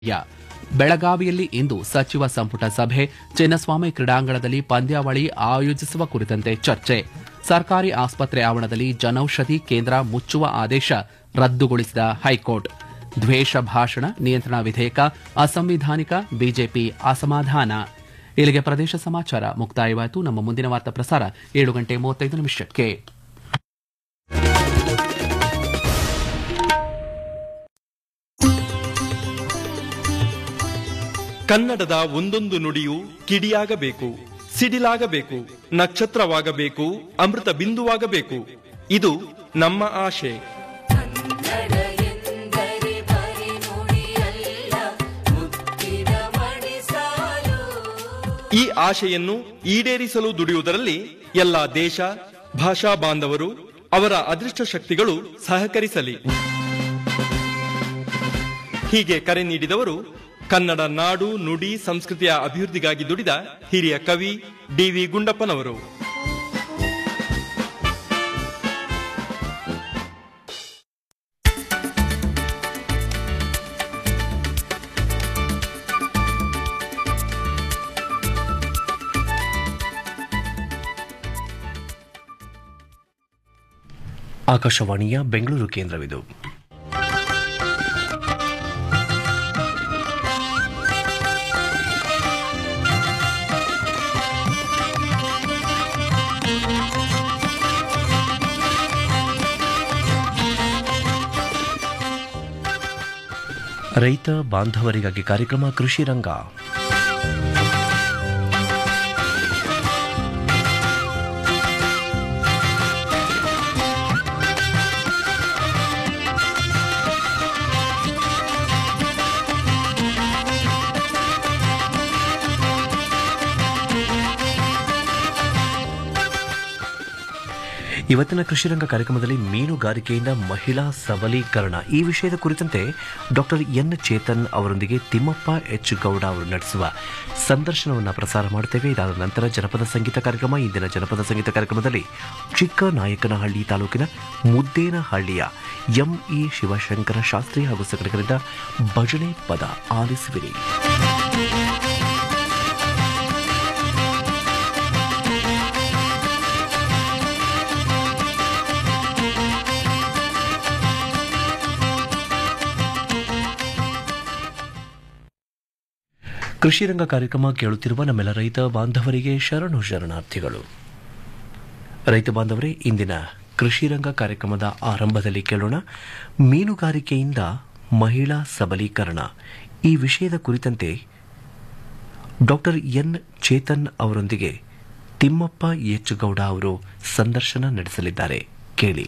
ಯ. ಬೆಳಗಾವಿಯಲ್ಲಿ ಇಂದು ಸಚಿವ ಸಂಪುಟ ಸಭೆ ಚಿನ್ನಸ್ವಾಮಿ ಕ್ರೀಡಾಂಗಣದಲ್ಲಿ ಪಂದ್ಯಾವಳಿ ಆಯೋಜಿಸುವ ಕುರಿತಂತೆ ಚರ್ಚೆ ಸರ್ಕಾರಿ ಆಸ್ಪತ್ರೆ ಆವರಣದಲ್ಲಿ ಜನೌಷಧಿ ಕೇಂದ್ರ ಮುಚ್ಚುವ ಆದೇಶ ರದ್ದುಗೊಳಿಸಿದ ಹೈಕೋರ್ಟ್ ದ್ವೇಷ ಭಾಷಣ ನಿಯಂತ್ರಣ ವಿಧೇಯಕ ಅಸಂವಿಧಾನಿಕ ಬಿಜೆಪಿ ಅಸಮಾಧಾನ ಇಲ್ಲಿಗೆ ಪ್ರದೇಶ ಸಮಾಚಾರ ಮುಕ್ತಾಯವಾಯಿತು ನಮ್ಮ ಮುಂದಿನ ವಾರ್ತಾ ಪ್ರಸಾರ ಏಳು ಗಂಟೆ ಮೂವತ್ತೈದು ನಿಮಿಷಕ್ಕೆ ಕನ್ನಡದ ಒಂದೊಂದು ನುಡಿಯು ಕಿಡಿಯಾಗಬೇಕು ಸಿಡಿಲಾಗಬೇಕು ನಕ್ಷತ್ರವಾಗಬೇಕು ಅಮೃತ ಬಿಂದುವಾಗಬೇಕು ಇದು ನಮ್ಮ ಆಶೆ ಕನ್ನಡ ಎಂದರೆ ಬರಿ ನುಡಿಯಲ್ಲ ಮುತ್ತಿನ ಮಣಿಸಾಲು ಈ ಆಶೆಯನ್ನು ಈಡೇರಿಸಲು ದುಡಿಯುವುದರಲ್ಲಿ ಎಲ್ಲ ದೇಶ ಭಾಷಾ ಬಾಂಧವರು ಅವರ ಅದೃಷ್ಟ ಶಕ್ತಿಗಳು ಸಹಕರಿಸಲಿ ಹೀಗೆ ಕರೆ ನೀಡಿದವರು ಕನ್ನಡ ನಾಡು ನುಡಿ ಸಂಸ್ಕೃತಿಯ ಅಭಿವೃದ್ಧಿಗಾಗಿ ದುಡಿದ ಹಿರಿಯ ಕವಿ ಡಿವಿ ಗುಂಡಪ್ಪನವರು ಆಕಾಶವಾಣಿಯ ಬೆಂಗಳೂರು ಕೇಂದ್ರವಿದು ರೈತ ಬಾಂಧವರಿಗಾಗಿ ಕಾರ್ಯಕ್ರಮ ಕೃಷಿ ರಂಗ ಇವತ್ತಿನ ಕೃಷಿರಂಗ ಕಾರ್ಯಕ್ರಮದಲ್ಲಿ ಮೀನುಗಾರಿಕೆಯಿಂದ ಮಹಿಳಾ ಸಬಲೀಕರಣ ಈ ವಿಷಯದ ಕುರಿತಂತೆ ಡಾಕ್ಟರ್ ಎನ್ ಚೇತನ್ ಅವರೊಂದಿಗೆ ತಿಮ್ಮಪ್ಪ ಎಚ್ ಗೌಡ ಅವರು ನಡೆಸುವ ಸಂದರ್ಶನವನ್ನು ಪ್ರಸಾರ ಮಾಡುತ್ತೇವೆ ಇದಾದ ನಂತರ ಜನಪದ ಸಂಗೀತ ಕಾರ್ಯಕ್ರಮ ಇಂದಿನ ಜನಪದ ಸಂಗೀತ ಕಾರ್ಯಕ್ರಮದಲ್ಲಿ ಚಿಕ್ಕನಾಯಕನಹಳ್ಳಿ ತಾಲೂಕಿನ ಮುದ್ದೇನಹಳ್ಳಿಯ ಎಂಇ ಶಿವಶಂಕರ ಶಾಸ್ತ್ರಿ ಹಾಗೂ ಸಂಘಟಕರಿಂದ ಭಜನೆ ಪದ ಆಲಿಸುವಿರಿ ಕೃಷಿ ರಂಗ ಕಾರ್ಯಕ್ರಮ ಕೇಳುತ್ತಿರುವ ನಮ್ಮೆಲ್ಲ ರೈತ ಬಾಂಧವರಿಗೆ ಶರಣು ಶರಣಾರ್ಥಿಗಳು ರೈತ ಬಾಂಧವರೇ ಇಂದಿನ ಕೃಷಿ ರಂಗ ಕಾರ್ಯಕ್ರಮದ ಆರಂಭದಲ್ಲಿ ಕೇಳೋಣ ಮೀನುಗಾರಿಕೆಯಿಂದ ಮಹಿಳಾ ಸಬಲೀಕರಣ ಈ ವಿಷಯದ ಕುರಿತಂತೆ ಡಾಕ್ಟರ್ ಎನ್ ಚೇತನ್ ಅವರೊಂದಿಗೆ ತಿಮ್ಮಪ್ಪ ಎಚ್ ಗೌಡ ಅವರು ಸಂದರ್ಶನ ನಡೆಸಲಿದ್ದಾರೆ ಕೇಳಿ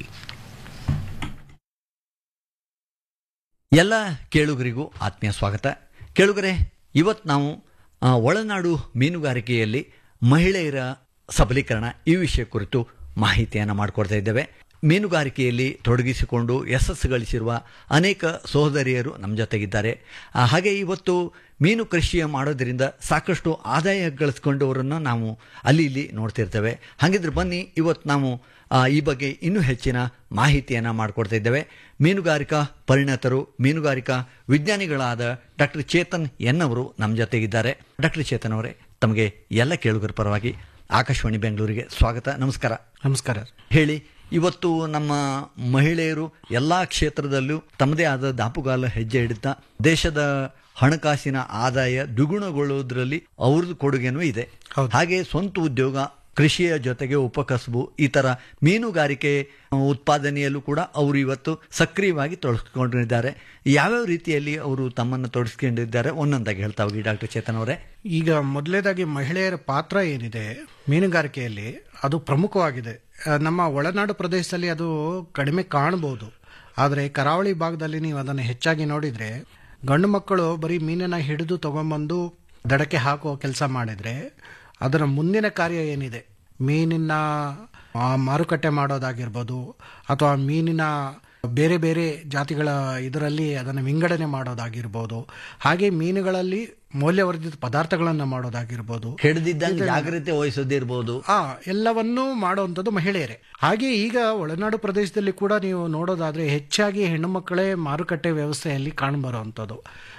ಎಲ್ಲ ಕೇಳುಗರಿಗೂ ಆತ್ಮೀಯ ಸ್ವಾಗತ ಕೇಳುಗರೆ ಇವತ್ತು ನಾವು ಆ, ಒಳನಾಡು ಮೀನುಗಾರಿಕೆಯಲ್ಲಿ ಮಹಿಳೆಯರ ಸಬಲೀಕರಣ ಈ ವಿಷಯ ಕುರಿತು ಮಾಹಿತಿಯನ್ನು ಮಾಡಿಕೊಡ್ತಾ ಇದ್ದೇವೆ ಮೀನುಗಾರಿಕೆಯಲ್ಲಿ ತೊಡಗಿಸಿಕೊಂಡು ಯಶಸ್ಸು ಗಳಿಸಿರುವ ಅನೇಕ ಸಹೋದರಿಯರು ನಮ್ಮ ಜೊತೆಗಿದ್ದಾರೆ ಆ, ಹಾಗೆ ಇವತ್ತು ಮೀನು ಕೃಷಿ ಮಾಡೋದ್ರಿಂದ ಸಾಕಷ್ಟು ಆದಾಯ ಗಳಿಸ್ಕೊಂಡವರನ್ನು ನಾವು ಅಲ್ಲಿ ಇಲ್ಲಿ ನೋಡ್ತಿರ್ತೇವೆ ಹಾಗಿದ್ರೆ ಬನ್ನಿ ಇವತ್ತು ನಾವು ಆ, ಈ ಬಗ್ಗೆ ಇನ್ನೂ ಹೆಚ್ಚಿನ ಮಾಹಿತಿಯನ್ನು ಮಾಡಿಕೊಡ್ತಾ ಇದ್ದೇವೆ ಮೀನುಗಾರಿಕಾ ಪರಿಣತರು ಮೀನುಗಾರಿಕಾ ವಿಜ್ಞಾನಿಗಳಾದ ಡಾಕ್ಟರ್ ಚೇತನ್ ಎನ್ ಅವರು ನಮ್ಮ ಜೊತೆಗಿದ್ದಾರೆ ಡಾಕ್ಟರ್ ಚೇತನ್ ಅವರೇ ತಮಗೆ ಎಲ್ಲ ಕೇಳುಗರ ಪರವಾಗಿ ಆಕಾಶವಾಣಿ ಬೆಂಗಳೂರಿಗೆ ಸ್ವಾಗತ ನಮಸ್ಕಾರ ನಮಸ್ಕಾರ ಹೇಳಿ ಇವತ್ತು ನಮ್ಮ ಮಹಿಳೆಯರು ಎಲ್ಲ ಕ್ಷೇತ್ರದಲ್ಲೂ ತಮ್ಮದೇ ಆದ ದಾಪುಗಾಲ ಹೆಜ್ಜೆ ಇಡುತ್ತಾ ದೇಶದ ಹಣಕಾಸಿನ ಆದಾಯ ದ್ವಿಗುಣಗೊಳ್ಳುವುದರಲ್ಲಿ ಅವ್ರದ್ದು ಕೊಡುಗೆನೂ ಇದೆ ಹೌದು. ಹಾಗೆ ಸ್ವಂತ ಉದ್ಯೋಗ ಕೃಷಿಯ ಜೊತೆಗೆ ಉಪಕಸಬು ಈ ತರ ಮೀನುಗಾರಿಕೆ ಆ, ಉತ್ಪಾದನೆಯಲ್ಲೂ ಕೂಡ ಅವರು ಇವತ್ತು ಸಕ್ರಿಯವಾಗಿ ತೊಡಗಿಸ್ಕೊಂಡಿದ್ದಾರೆ ಯಾವ್ಯಾವ ರೀತಿಯಲ್ಲಿ ಅವರು ತಮ್ಮನ್ನು ತೊಡಗಿಸ್ಕೊಂಡಿದ್ದಾರೆ ಒಂದೊಂದಾಗಿ ಹೇಳ್ತಾ ಹೋಗಿ ಡಾಕ್ಟರ್ ಚೇತನ್ ಅವರೇ ಈಗ ಮೊದಲನೇದಾಗಿ ಮಹಿಳೆಯರ ಪಾತ್ರ ಏನಿದೆ ಮೀನುಗಾರಿಕೆಯಲ್ಲಿ ಅದು ಪ್ರಮುಖವಾಗಿದೆ ಆ, ನಮ್ಮ ಒಳನಾಡು ಪ್ರದೇಶದಲ್ಲಿ ಅದು ಕಡಿಮೆ ಕಾಣಬಹುದು ಆದರೆ ಕರಾವಳಿ ಭಾಗದಲ್ಲಿ ನೀವು ಅದನ್ನು ಹೆಚ್ಚಾಗಿ ನೋಡಿದ್ರೆ ಗಂಡು ಮಕ್ಕಳು ಬರೀ ಮೀನನ್ನ ಹಿಡಿದು ತಗೊಂಬಂದು ದಡಕ್ಕೆ ಹಾಕುವ ಕೆಲಸ ಮಾಡಿದ್ರೆ ಅದರ ಮುಂದಿನ ಕಾರ್ಯ ಏನಿದೆ ಮೀನಿನ ಆ, ಮಾರುಕಟ್ಟೆ ಮಾಡೋದಾಗಿರ್ಬೋದು ಅಥವಾ ಮೀನಿನ ಬೇರೆ ಬೇರೆ ಜಾತಿಗಳ ಇದರಲ್ಲಿ ಅದನ್ನು ವಿಂಗಡಣೆ ಮಾಡೋದಾಗಿರ್ಬೋದು ಹಾಗೆ ಮೀನುಗಳಲ್ಲಿ ಮೌಲ್ಯವರ್ಧಿತ ಪದಾರ್ಥಗಳನ್ನು ಮಾಡೋದಾಗಿರ್ಬೋದು ಹಿಡಿದಿದ್ದಂಗೆ ಜಾಗ್ರತೆ ವಹಿಸೋದಿರ್ಬೋದು ಆ ಎಲ್ಲವನ್ನೂ ಮಾಡುವಂಥದ್ದು ಮಹಿಳೆಯರೇ ಹಾಗೆ ಈಗ ಒಳನಾಡು ಪ್ರದೇಶದಲ್ಲಿ ಕೂಡ ನೀವು ನೋಡೋದಾದ್ರೆ ಹೆಚ್ಚಾಗಿ ಹೆಣ್ಣು ಮಕ್ಕಳೇ ಮಾರುಕಟ್ಟೆ ವ್ಯವಸ್ಥೆಯಲ್ಲಿ ಕಾಣಬರುವಂಥದ್ದು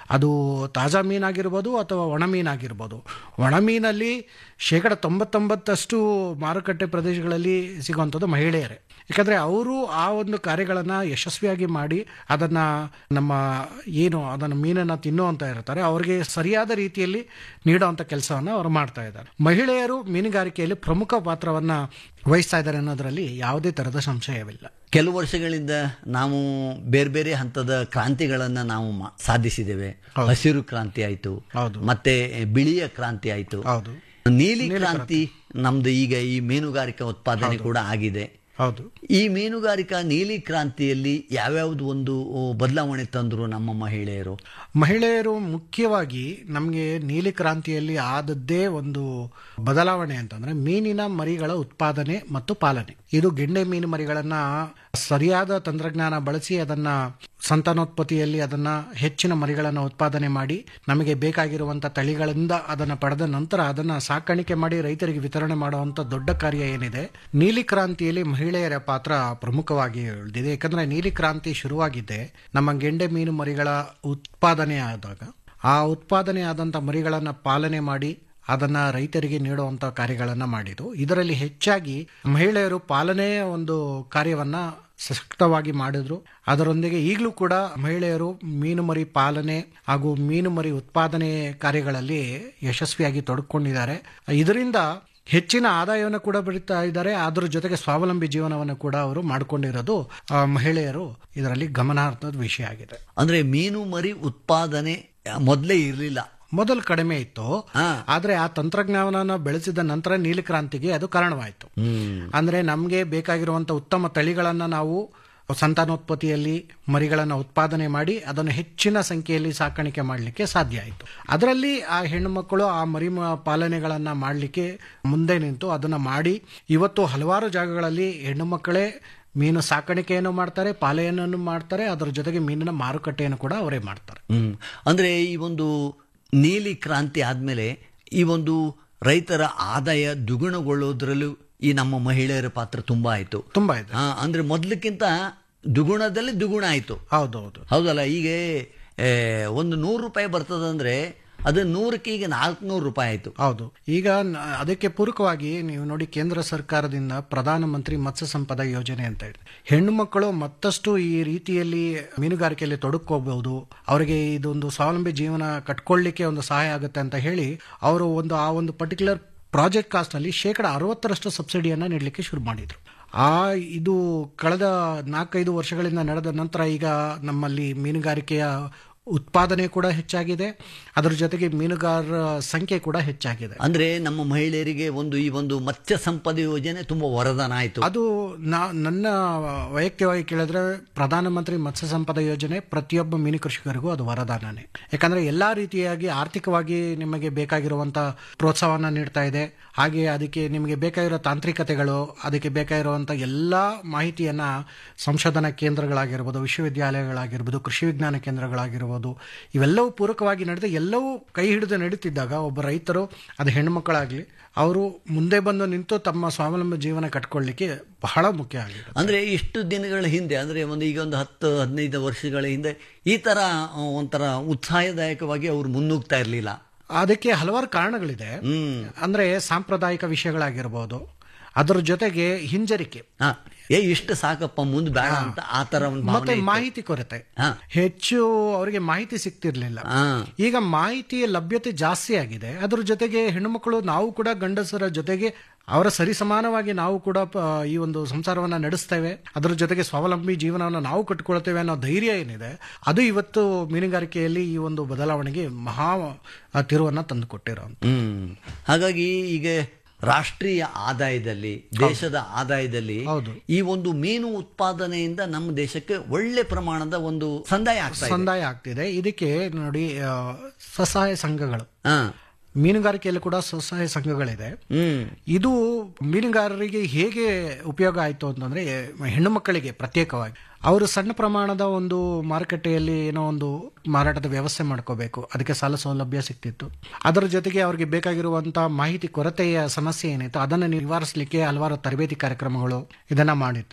ಅದು ತಾಜಾ ಮೀನಾಗಿರ್ಬೋದು ಅಥವಾ ಒಣ ಮೀನಾಗಿರ್ಬೋದು ಒಣ ಮೀನಲ್ಲಿ ಶೇಕಡ ತೊಂಬತ್ತೊಂಬತ್ತಷ್ಟು ಮಾರುಕಟ್ಟೆ ಪ್ರದೇಶಗಳಲ್ಲಿ ಸಿಗುವಂಥದ್ದು ಮಹಿಳೆಯರೇ ಯಾಕಂದರೆ ಅವರು ಆ ಒಂದು ಕಾರ್ಯಗಳನ್ನು ಯಶಸ್ವಿಯಾಗಿ ಮಾಡಿ ಅದನ್ನು ನಮ್ಮ ಏನು ಅದನ್ನು ಮೀನನ್ನು ತಿನ್ನುವಂತ ಇರ್ತಾರೆ ಅವರಿಗೆ ಸರಿಯಾದ ರೀತಿಯಲ್ಲಿ ನೀಡುವಂಥ ಕೆಲಸವನ್ನು ಅವರು ಮಾಡ್ತಾ ಇದ್ದಾರೆ ಮಹಿಳೆಯರು ಮೀನುಗಾರಿಕೆಯಲ್ಲಿ ಪ್ರಮುಖ ಪಾತ್ರವನ್ನು ವಹಿಸ್ತಾ ಇದ್ದಾರೆ ಅನ್ನೋದರಲ್ಲಿ ಯಾವುದೇ ಥರದ ಸಂಶಯವಿಲ್ಲ ಕೆಲವು ವರ್ಷಗಳಿಂದ ನಾವು ಬೇರೆ ಬೇರೆ ಹಂತದ ಕ್ರಾಂತಿಗಳನ್ನ ನಾವು ಮಾ- ಸಾಧಿಸಿದ್ದೇವೆ ಹಸಿರು ಕ್ರಾಂತಿ ಆಯ್ತು ಹೌದು. ಮತ್ತೆ ಬಿಳಿಯ ಕ್ರಾಂತಿ ಆಯ್ತು ಹೌದು ನೀಲಿ ಕ್ರಾಂತಿ ನಮ್ದು ಈಗ ಈ ಮೀನುಗಾರಿಕಾ ಉತ್ಪಾದನೆ ಕೂಡ ಆಗಿದೆ ಹೌದು ಈ ಮೀನುಗಾರಿಕಾ ನೀಲಿ ಕ್ರಾಂತಿಯಲ್ಲಿ ಯಾವ್ಯಾವ್ದು ಒಂದು ಬದಲಾವಣೆ ತಂದ್ರು ನಮ್ಮ ಮಹಿಳೆಯರು ಮಹಿಳೆಯರು ಮುಖ್ಯವಾಗಿ ನಮಗೆ ನೀಲಿ ಕ್ರಾಂತಿಯಲ್ಲಿ ಆದದ್ದೇ ಒಂದು ಬದಲಾವಣೆ ಅಂತಂದ್ರೆ ಮೀನಿನ ಮರಿಗಳ ಉತ್ಪಾದನೆ ಮತ್ತು ಪಾಲನೆ ಇದು ಗೆಂಡೆ ಮೀನು ಮರಿಗಳನ್ನ ಸರಿಯಾದ ತಂತ್ರಜ್ಞಾನ ಬಳಸಿ ಅದನ್ನ ಸಂತಾನೋತ್ಪತ್ತಿಯಲ್ಲಿ ಅದನ್ನ ಹೆಚ್ಚಿನ ಮರಿಗಳನ್ನು ಉತ್ಪಾದನೆ ಮಾಡಿ ನಮಗೆ ಬೇಕಾಗಿರುವಂತ ತಳಿಗಳಿಂದ ಅದನ್ನ ಪಡೆದ ನಂತರ ಅದನ್ನ ಸಾಕಾಣಿಕೆ ಮಾಡಿ ರೈತರಿಗೆ ವಿತರಣೆ ಮಾಡುವಂತ ದೊಡ್ಡ ಕಾರ್ಯ ಏನಿದೆ ನೀಲಿ ಕ್ರಾಂತಿಯಲ್ಲಿ ಮಹಿಳೆಯರ ಪಾತ್ರ ಪ್ರಮುಖವಾಗಿ ಉಳಿದಿದೆ ಯಾಕಂದ್ರೆ ನೀಲಿ ಕ್ರಾಂತಿ ಶುರುವಾಗಿದ್ದೆ ನಮ್ಮ ಗೆಂಡೆ ಮೀನು ಮರಿಗಳ ಉತ್ಪಾದನೆ ಆದಾಗ ಆ ಉತ್ಪಾದನೆ ಆದಂಥ ಮರಿಗಳನ್ನು ಪಾಲನೆ ಮಾಡಿ ಅದನ್ನ ರೈತರಿಗೆ ನೀಡುವಂತ ಕಾರ್ಯಗಳನ್ನ ಮಾಡಿದ್ದು ಇದರಲ್ಲಿ ಹೆಚ್ಚಾಗಿ ಮಹಿಳೆಯರು ಪಾಲನೆಯ ಒಂದು ಕಾರ್ಯವನ್ನ ಸಶಕ್ತವಾಗಿ ಮಾಡಿದ್ರು ಅದರೊಂದಿಗೆ ಈಗಲೂ ಕೂಡ ಮಹಿಳೆಯರು ಮೀನು ಮರಿ ಪಾಲನೆ ಹಾಗೂ ಮೀನು ಮರಿ ಉತ್ಪಾದನೆ ಕಾರ್ಯಗಳಲ್ಲಿ ಯಶಸ್ವಿಯಾಗಿ ತೊಡಕೊಂಡಿದ್ದಾರೆ ಇದರಿಂದ ಹೆಚ್ಚಿನ ಆದಾಯವನ್ನು ಕೂಡ ಬರೀತಾ ಇದ್ದಾರೆ ಅದ್ರ ಜೊತೆಗೆ ಸ್ವಾವಲಂಬಿ ಜೀವನವನ್ನು ಕೂಡ ಅವರು ಮಾಡಿಕೊಂಡಿರೋದು ಆ, ಮಹಿಳೆಯರು ಇದರಲ್ಲಿ ಗಮನಾರ್ಹದ ವಿಷಯ ಆಗಿದೆ ಅಂದ್ರೆ ಮೀನು ಮರಿ ಉತ್ಪಾದನೆ ಮೊದಲೇ ಇರಲಿಲ್ಲ ಮೊದಲು ಕಡಿಮೆ ಇತ್ತು ಹಾ. ಆದ್ರೆ ಆ ತಂತ್ರಜ್ಞಾನನ ಬೆಳೆಸಿದ ನಂತರ ನೀಲಿ ಕ್ರಾಂತಿಗೆ ಅದು ಕಾರಣವಾಯಿತು ಅಂದ್ರೆ ನಮಗೆ ಬೇಕಾಗಿರುವಂತ ಉತ್ತಮ ತಳಿಗಳನ್ನ ನಾವು ಸಂತಾನೋತ್ಪತ್ತಿಯಲ್ಲಿ ಮರಿಗಳನ್ನು ಉತ್ಪಾದನೆ ಮಾಡಿ ಅದನ್ನು ಹೆಚ್ಚಿನ ಸಂಖ್ಯೆಯಲ್ಲಿ ಸಾಕಾಣಿಕೆ ಮಾಡಲಿಕ್ಕೆ ಸಾಧ್ಯ ಆಯಿತು ಅದರಲ್ಲಿ ಆ ಹೆಣ್ಣು ಮಕ್ಕಳು ಆ ಮರಿ ಮ- ಪಾಲನೆಗಳನ್ನ ಮಾಡಲಿಕ್ಕೆ ಮುಂದೆ ನಿಂತು ಅದನ್ನ ಮಾಡಿ ಇವತ್ತು ಹಲವಾರು ಜಾಗಗಳಲ್ಲಿ ಹೆಣ್ಣು ಮಕ್ಕಳೇ ಮೀನು ಸಾಕಾಣಿಕೆಯನ್ನು ಮಾಡ್ತಾರೆ ಪಾಲನೆಯನ್ನು ಮಾಡ್ತಾರೆ ಅದರ ಜೊತೆಗೆ ಮೀನಿನ ಮಾರುಕಟ್ಟೆಯನ್ನು ಕೂಡ ಅವರೇ ಮಾಡ್ತಾರೆ ಹ್ಮ್ ಅಂದ್ರೆ ಈ ಒಂದು ನೀಲಿ ಕ್ರಾಂತಿ ಆದ್ಮೇಲೆ ಈ ಒಂದು ರೈತರ ಆದಾಯ ದ್ವಿಗುಣಗೊಳ್ಳೋದ್ರಲ್ಲೂ ಈ ನಮ್ಮ ಮಹಿಳೆಯರ ಪಾತ್ರ ತುಂಬಾ ಆಯ್ತು ತುಂಬಾ ಇದೆ ಆ, ಅಂದ್ರೆ ಮೊದಲಕ್ಕಿಂತ ದ್ವಿಗುಣದಲ್ಲಿ ದ್ವಿಗುಣ ಆಯ್ತು ಹೌದೌದು ಹೌದಲ್ಲ ಈಗ ಏ, ಒಂದು ನೂರು ರೂಪಾಯಿ ಬರ್ತದಂದ್ರೆ ಅದು ನೂರಕ್ಕೆ ಈಗ ನಾಲ್ಕುನೂರು ರೂಪಾಯಿ ಆಯ್ತು ಹೌದು ಈಗ ನ- ಅದಕ್ಕೆ ಪೂರಕವಾಗಿ ನೀವು ನೋಡಿ ಕೇಂದ್ರ ಸರ್ಕಾರದಿಂದ ಪ್ರಧಾನಮಂತ್ರಿ ಮತ್ಸ್ಯ ಸಂಪದ ಯೋಜನೆ ಅಂತ ಹೇಳಿ ಹೆಣ್ಣು ಮಕ್ಕಳು ಮತ್ತಷ್ಟು ಈ ರೀತಿಯಲ್ಲಿ ಮೀನುಗಾರಿಕೆಯಲ್ಲಿ ತೊಡಕೋಬಹುದು ಅವರಿಗೆ ಇದೊಂದು ಸ್ವಾವಲಂಬಿ ಜೀವನ ಕಟ್ಕೊಳ್ಳಿಕ್ಕೆ ಒಂದು ಸಹಾಯ ಆಗುತ್ತೆ ಅಂತ ಹೇಳಿ ಅವರು ಒಂದು ಆ ಒಂದು ಪರ್ಟಿಕ್ಯುಲರ್ ಪ್ರಾಜೆಕ್ಟ್ ಕಾಸ್ಟ್ ಅಲ್ಲಿ ಶೇಕಡ ಅರವತ್ತರಷ್ಟು ಸಬ್ಸಿಡಿಯನ್ನ ನೀಡಲಿಕ್ಕೆ ಶುರು ಮಾಡಿದ್ರು ಆ ಇದು ಕಳೆದ ನಾಲ್ಕೈದು ವರ್ಷಗಳಿಂದ ನಡೆದ ನಂತರ ಈಗ ನಮ್ಮಲ್ಲಿ ಮೀನುಗಾರಿಕೆಯ ಉತ್ಪಾದನೆ ಕೂಡ ಹೆಚ್ಚಾಗಿದೆ ಅದರ ಜೊತೆಗೆ ಮೀನುಗಾರರ ಸಂಖ್ಯೆ ಕೂಡ ಹೆಚ್ಚಾಗಿದೆ ಅಂದ್ರೆ ನಮ್ಮ ಮಹಿಳೆಯರಿಗೆ ಒಂದು ಈ ಒಂದು ಮತ್ಸ್ಯ ಸಂಪದ ಯೋಜನೆ ತುಂಬಾ ವರದಾನ ಆಯ್ತು ಅದು ನಾ ನನ್ನ ವೈಯಕ್ತಿಕವಾಗಿ ಕೇಳಿದ್ರೆ ಪ್ರಧಾನಮಂತ್ರಿ ಮತ್ಸ್ಯ ಸಂಪದ ಯೋಜನೆ ಪ್ರತಿಯೊಬ್ಬ ಮೀನು ಕೃಷಿಕರಿಗೂ ಅದು ವರದಾನನೇ ಯಾಕಂದ್ರೆ ಎಲ್ಲಾ ರೀತಿಯಾಗಿ ಆರ್ಥಿಕವಾಗಿ ನಿಮಗೆ ಬೇಕಾಗಿರುವಂತ ಪ್ರೋತ್ಸಾಹವನ್ನ ನೀಡ್ತಾ ಇದೆ ಹಾಗೆ ಅದಕ್ಕೆ ನಿಮಗೆ ಬೇಕಾಗಿರೋ ತಾಂತ್ರಿಕತೆಗಳು ಅದಕ್ಕೆ ಬೇಕಾಗಿರುವಂತ ಎಲ್ಲಾ ಮಾಹಿತಿಯನ್ನ ಸಂಶೋಧನಾ ಕೇಂದ್ರಗಳಾಗಿರ್ಬೋದು ವಿಶ್ವವಿದ್ಯಾಲಯಗಳಾಗಿರ್ಬೋದು ಕೃಷಿ ವಿಜ್ಞಾನ ಕೇಂದ್ರಗಳಾಗಿರ್ಬೋದು ಇವೆಲ್ಲವೂ ಪೂರಕವಾಗಿ ನಡೆದು ಎಲ್ಲವೂ ಕೈ ಹಿಡಿದು ನಡೀತಿದ್ದಾಗ ಒಬ್ಬ ರೈತರು ಅದು ಹೆಣ್ಮಕ್ಕಳಾಗ್ಲಿ ಅವರು ಮುಂದೆ ಬಂದು ನಿಂತು ತಮ್ಮ ಸ್ವಾವಲಂಬಿ ಜೀವನ ಕಟ್ಕೊಳ್ಳಿಕ್ಕೆ ಬಹಳ ಮುಖ್ಯ ಆಗಿದೆ ಅಂದ್ರೆ ಇಷ್ಟು ದಿನಗಳ ಹಿಂದೆ ಅಂದ್ರೆ ಒಂದು ಈಗ ಒಂದು ಹತ್ತು ಹದಿನೈದು ವರ್ಷಗಳ ಹಿಂದೆ ಈ ತರ ಆ, ಒಂಥರ ಉತ್ಸಾಹದಾಯಕವಾಗಿ ಅವ್ರು ಮುನ್ನುಗ್ತಾ ಇರಲಿಲ್ಲ ಅದಕ್ಕೆ ಹಲವಾರು ಕಾರಣಗಳಿದೆ ಹ್ಮ್ ಅಂದ್ರೆ ಸಾಂಪ್ರದಾಯಿಕ ವಿಷಯಗಳಾಗಿರ್ಬೋದು ಅದರ ಜೊತೆಗೆ ಹಿಂಜರಿಕೆ ಹಾ ಏ ಇಷ್ಟು ಸಾಕಪ್ಪ ಮುಂದೆ ಬೇಡ ಅಂತ ಆ ತರ ಒಂದು ಮತ್ತೆ ಭಾವನೆ ಇತ್ತು. ಮಾಹಿತಿ ಕೊರತೆ ಹಾ. ಹೆಚ್ಚು ಅವರಿಗೆ ಮಾಹಿತಿ ಸಿಗ್ತಿರ್ಲಿಲ್ಲ ಹಾ. ಈಗ ಮಾಹಿತಿಯ ಲಭ್ಯತೆ ಜಾಸ್ತಿ ಆಗಿದೆ ಅದ್ರ ಜೊತೆಗೆ ಹೆಣ್ಣುಮಕ್ಕಳು ನಾವು ಕೂಡ ಗಂಡಸರ ಜೊತೆಗೆ ಅವರ ಸರಿಸಮಾನವಾಗಿ ನಾವು ಕೂಡ ಪ- ಈ ಒಂದು ಸಂಸಾರವನ್ನ ನಡೆಸ್ತೇವೆ ಅದರ ಜೊತೆಗೆ ಸ್ವಾವಲಂಬಿ ಜೀವನವನ್ನು ನಾವು ಕಟ್ಕೊಳ್ತೇವೆ ಅನ್ನೋ ಧೈರ್ಯ ಏನಿದೆ ಅದು ಇವತ್ತು ಮೀನುಗಾರಿಕೆಯಲ್ಲಿ ಈ ಒಂದು ಬದಲಾವಣೆಗೆ ಮಹಾ ಆ, ತಿರುವನ್ನ ತಂದು ಕೊಟ್ಟಿರೋ ಹ್ಮ್ ಹಾಗಾಗಿ ಈಗ ರಾಷ್ಟ್ರೀಯ ಆದಾಯದಲ್ಲಿ ದೇಶದ ಆದಾಯದಲ್ಲಿ ಹೌದು. ಈ ಒಂದು ಮೀನು ಉತ್ಪಾದನೆಯಿಂದ ನಮ್ಮ ದೇಶಕ್ಕೆ ಒಳ್ಳೆ ಪ್ರಮಾಣದ ಒಂದು ಸಂದಾಯ ಆಗ್ತಾ ಇದೆ ಸಂದಾಯ ಆಗ್ತಿದೆ ಇದಕ್ಕೆ ನೋಡಿ ಆ, ಸ್ವಸಹಾಯ ಸಂಘಗಳು ಹಾ ಮೀನುಗಾರಿಕೆಯಲ್ಲಿ ಕೂಡ ಸ್ವಸಹಾಯ ಸಂಘಗಳಿದೆ ಹ್ಮ್ ಇದು ಮೀನುಗಾರರಿಗೆ ಹೇಗೆ ಉಪಯೋಗ ಆಯಿತು ಅಂತಂದ್ರೆ ಹೆಣ್ಣು ಮಕ್ಕಳಿಗೆ ಪ್ರತ್ಯೇಕವಾಗಿ ಅವರು ಸಣ್ಣ ಪ್ರಮಾಣದ ಒಂದು ಮಾರುಕಟ್ಟೆಯಲ್ಲಿ ಏನೋ ಒಂದು ಮಾರಾಟದ ವ್ಯವಸ್ಥೆ ಮಾಡ್ಕೋಬೇಕು ಅದಕ್ಕೆ ಸಾಲ ಸೌಲಭ್ಯ ಸಿಗ್ತಿತ್ತು ಅದರ ಜೊತೆಗೆ ಅವರಿಗೆ ಬೇಕಾಗಿರುವಂತ ಮಾಹಿತಿ ಕೊರತೆಯ ಸಮಸ್ಯೆ ಏನಿತ್ತು ಅದನ್ನು ನಿವಾರಿಸಲಿಕ್ಕೆ ಹಲವಾರು ತರಬೇತಿ ಕಾರ್ಯಕ್ರಮಗಳು ಇದನ್ನ ಮಾಡಿತ್ತು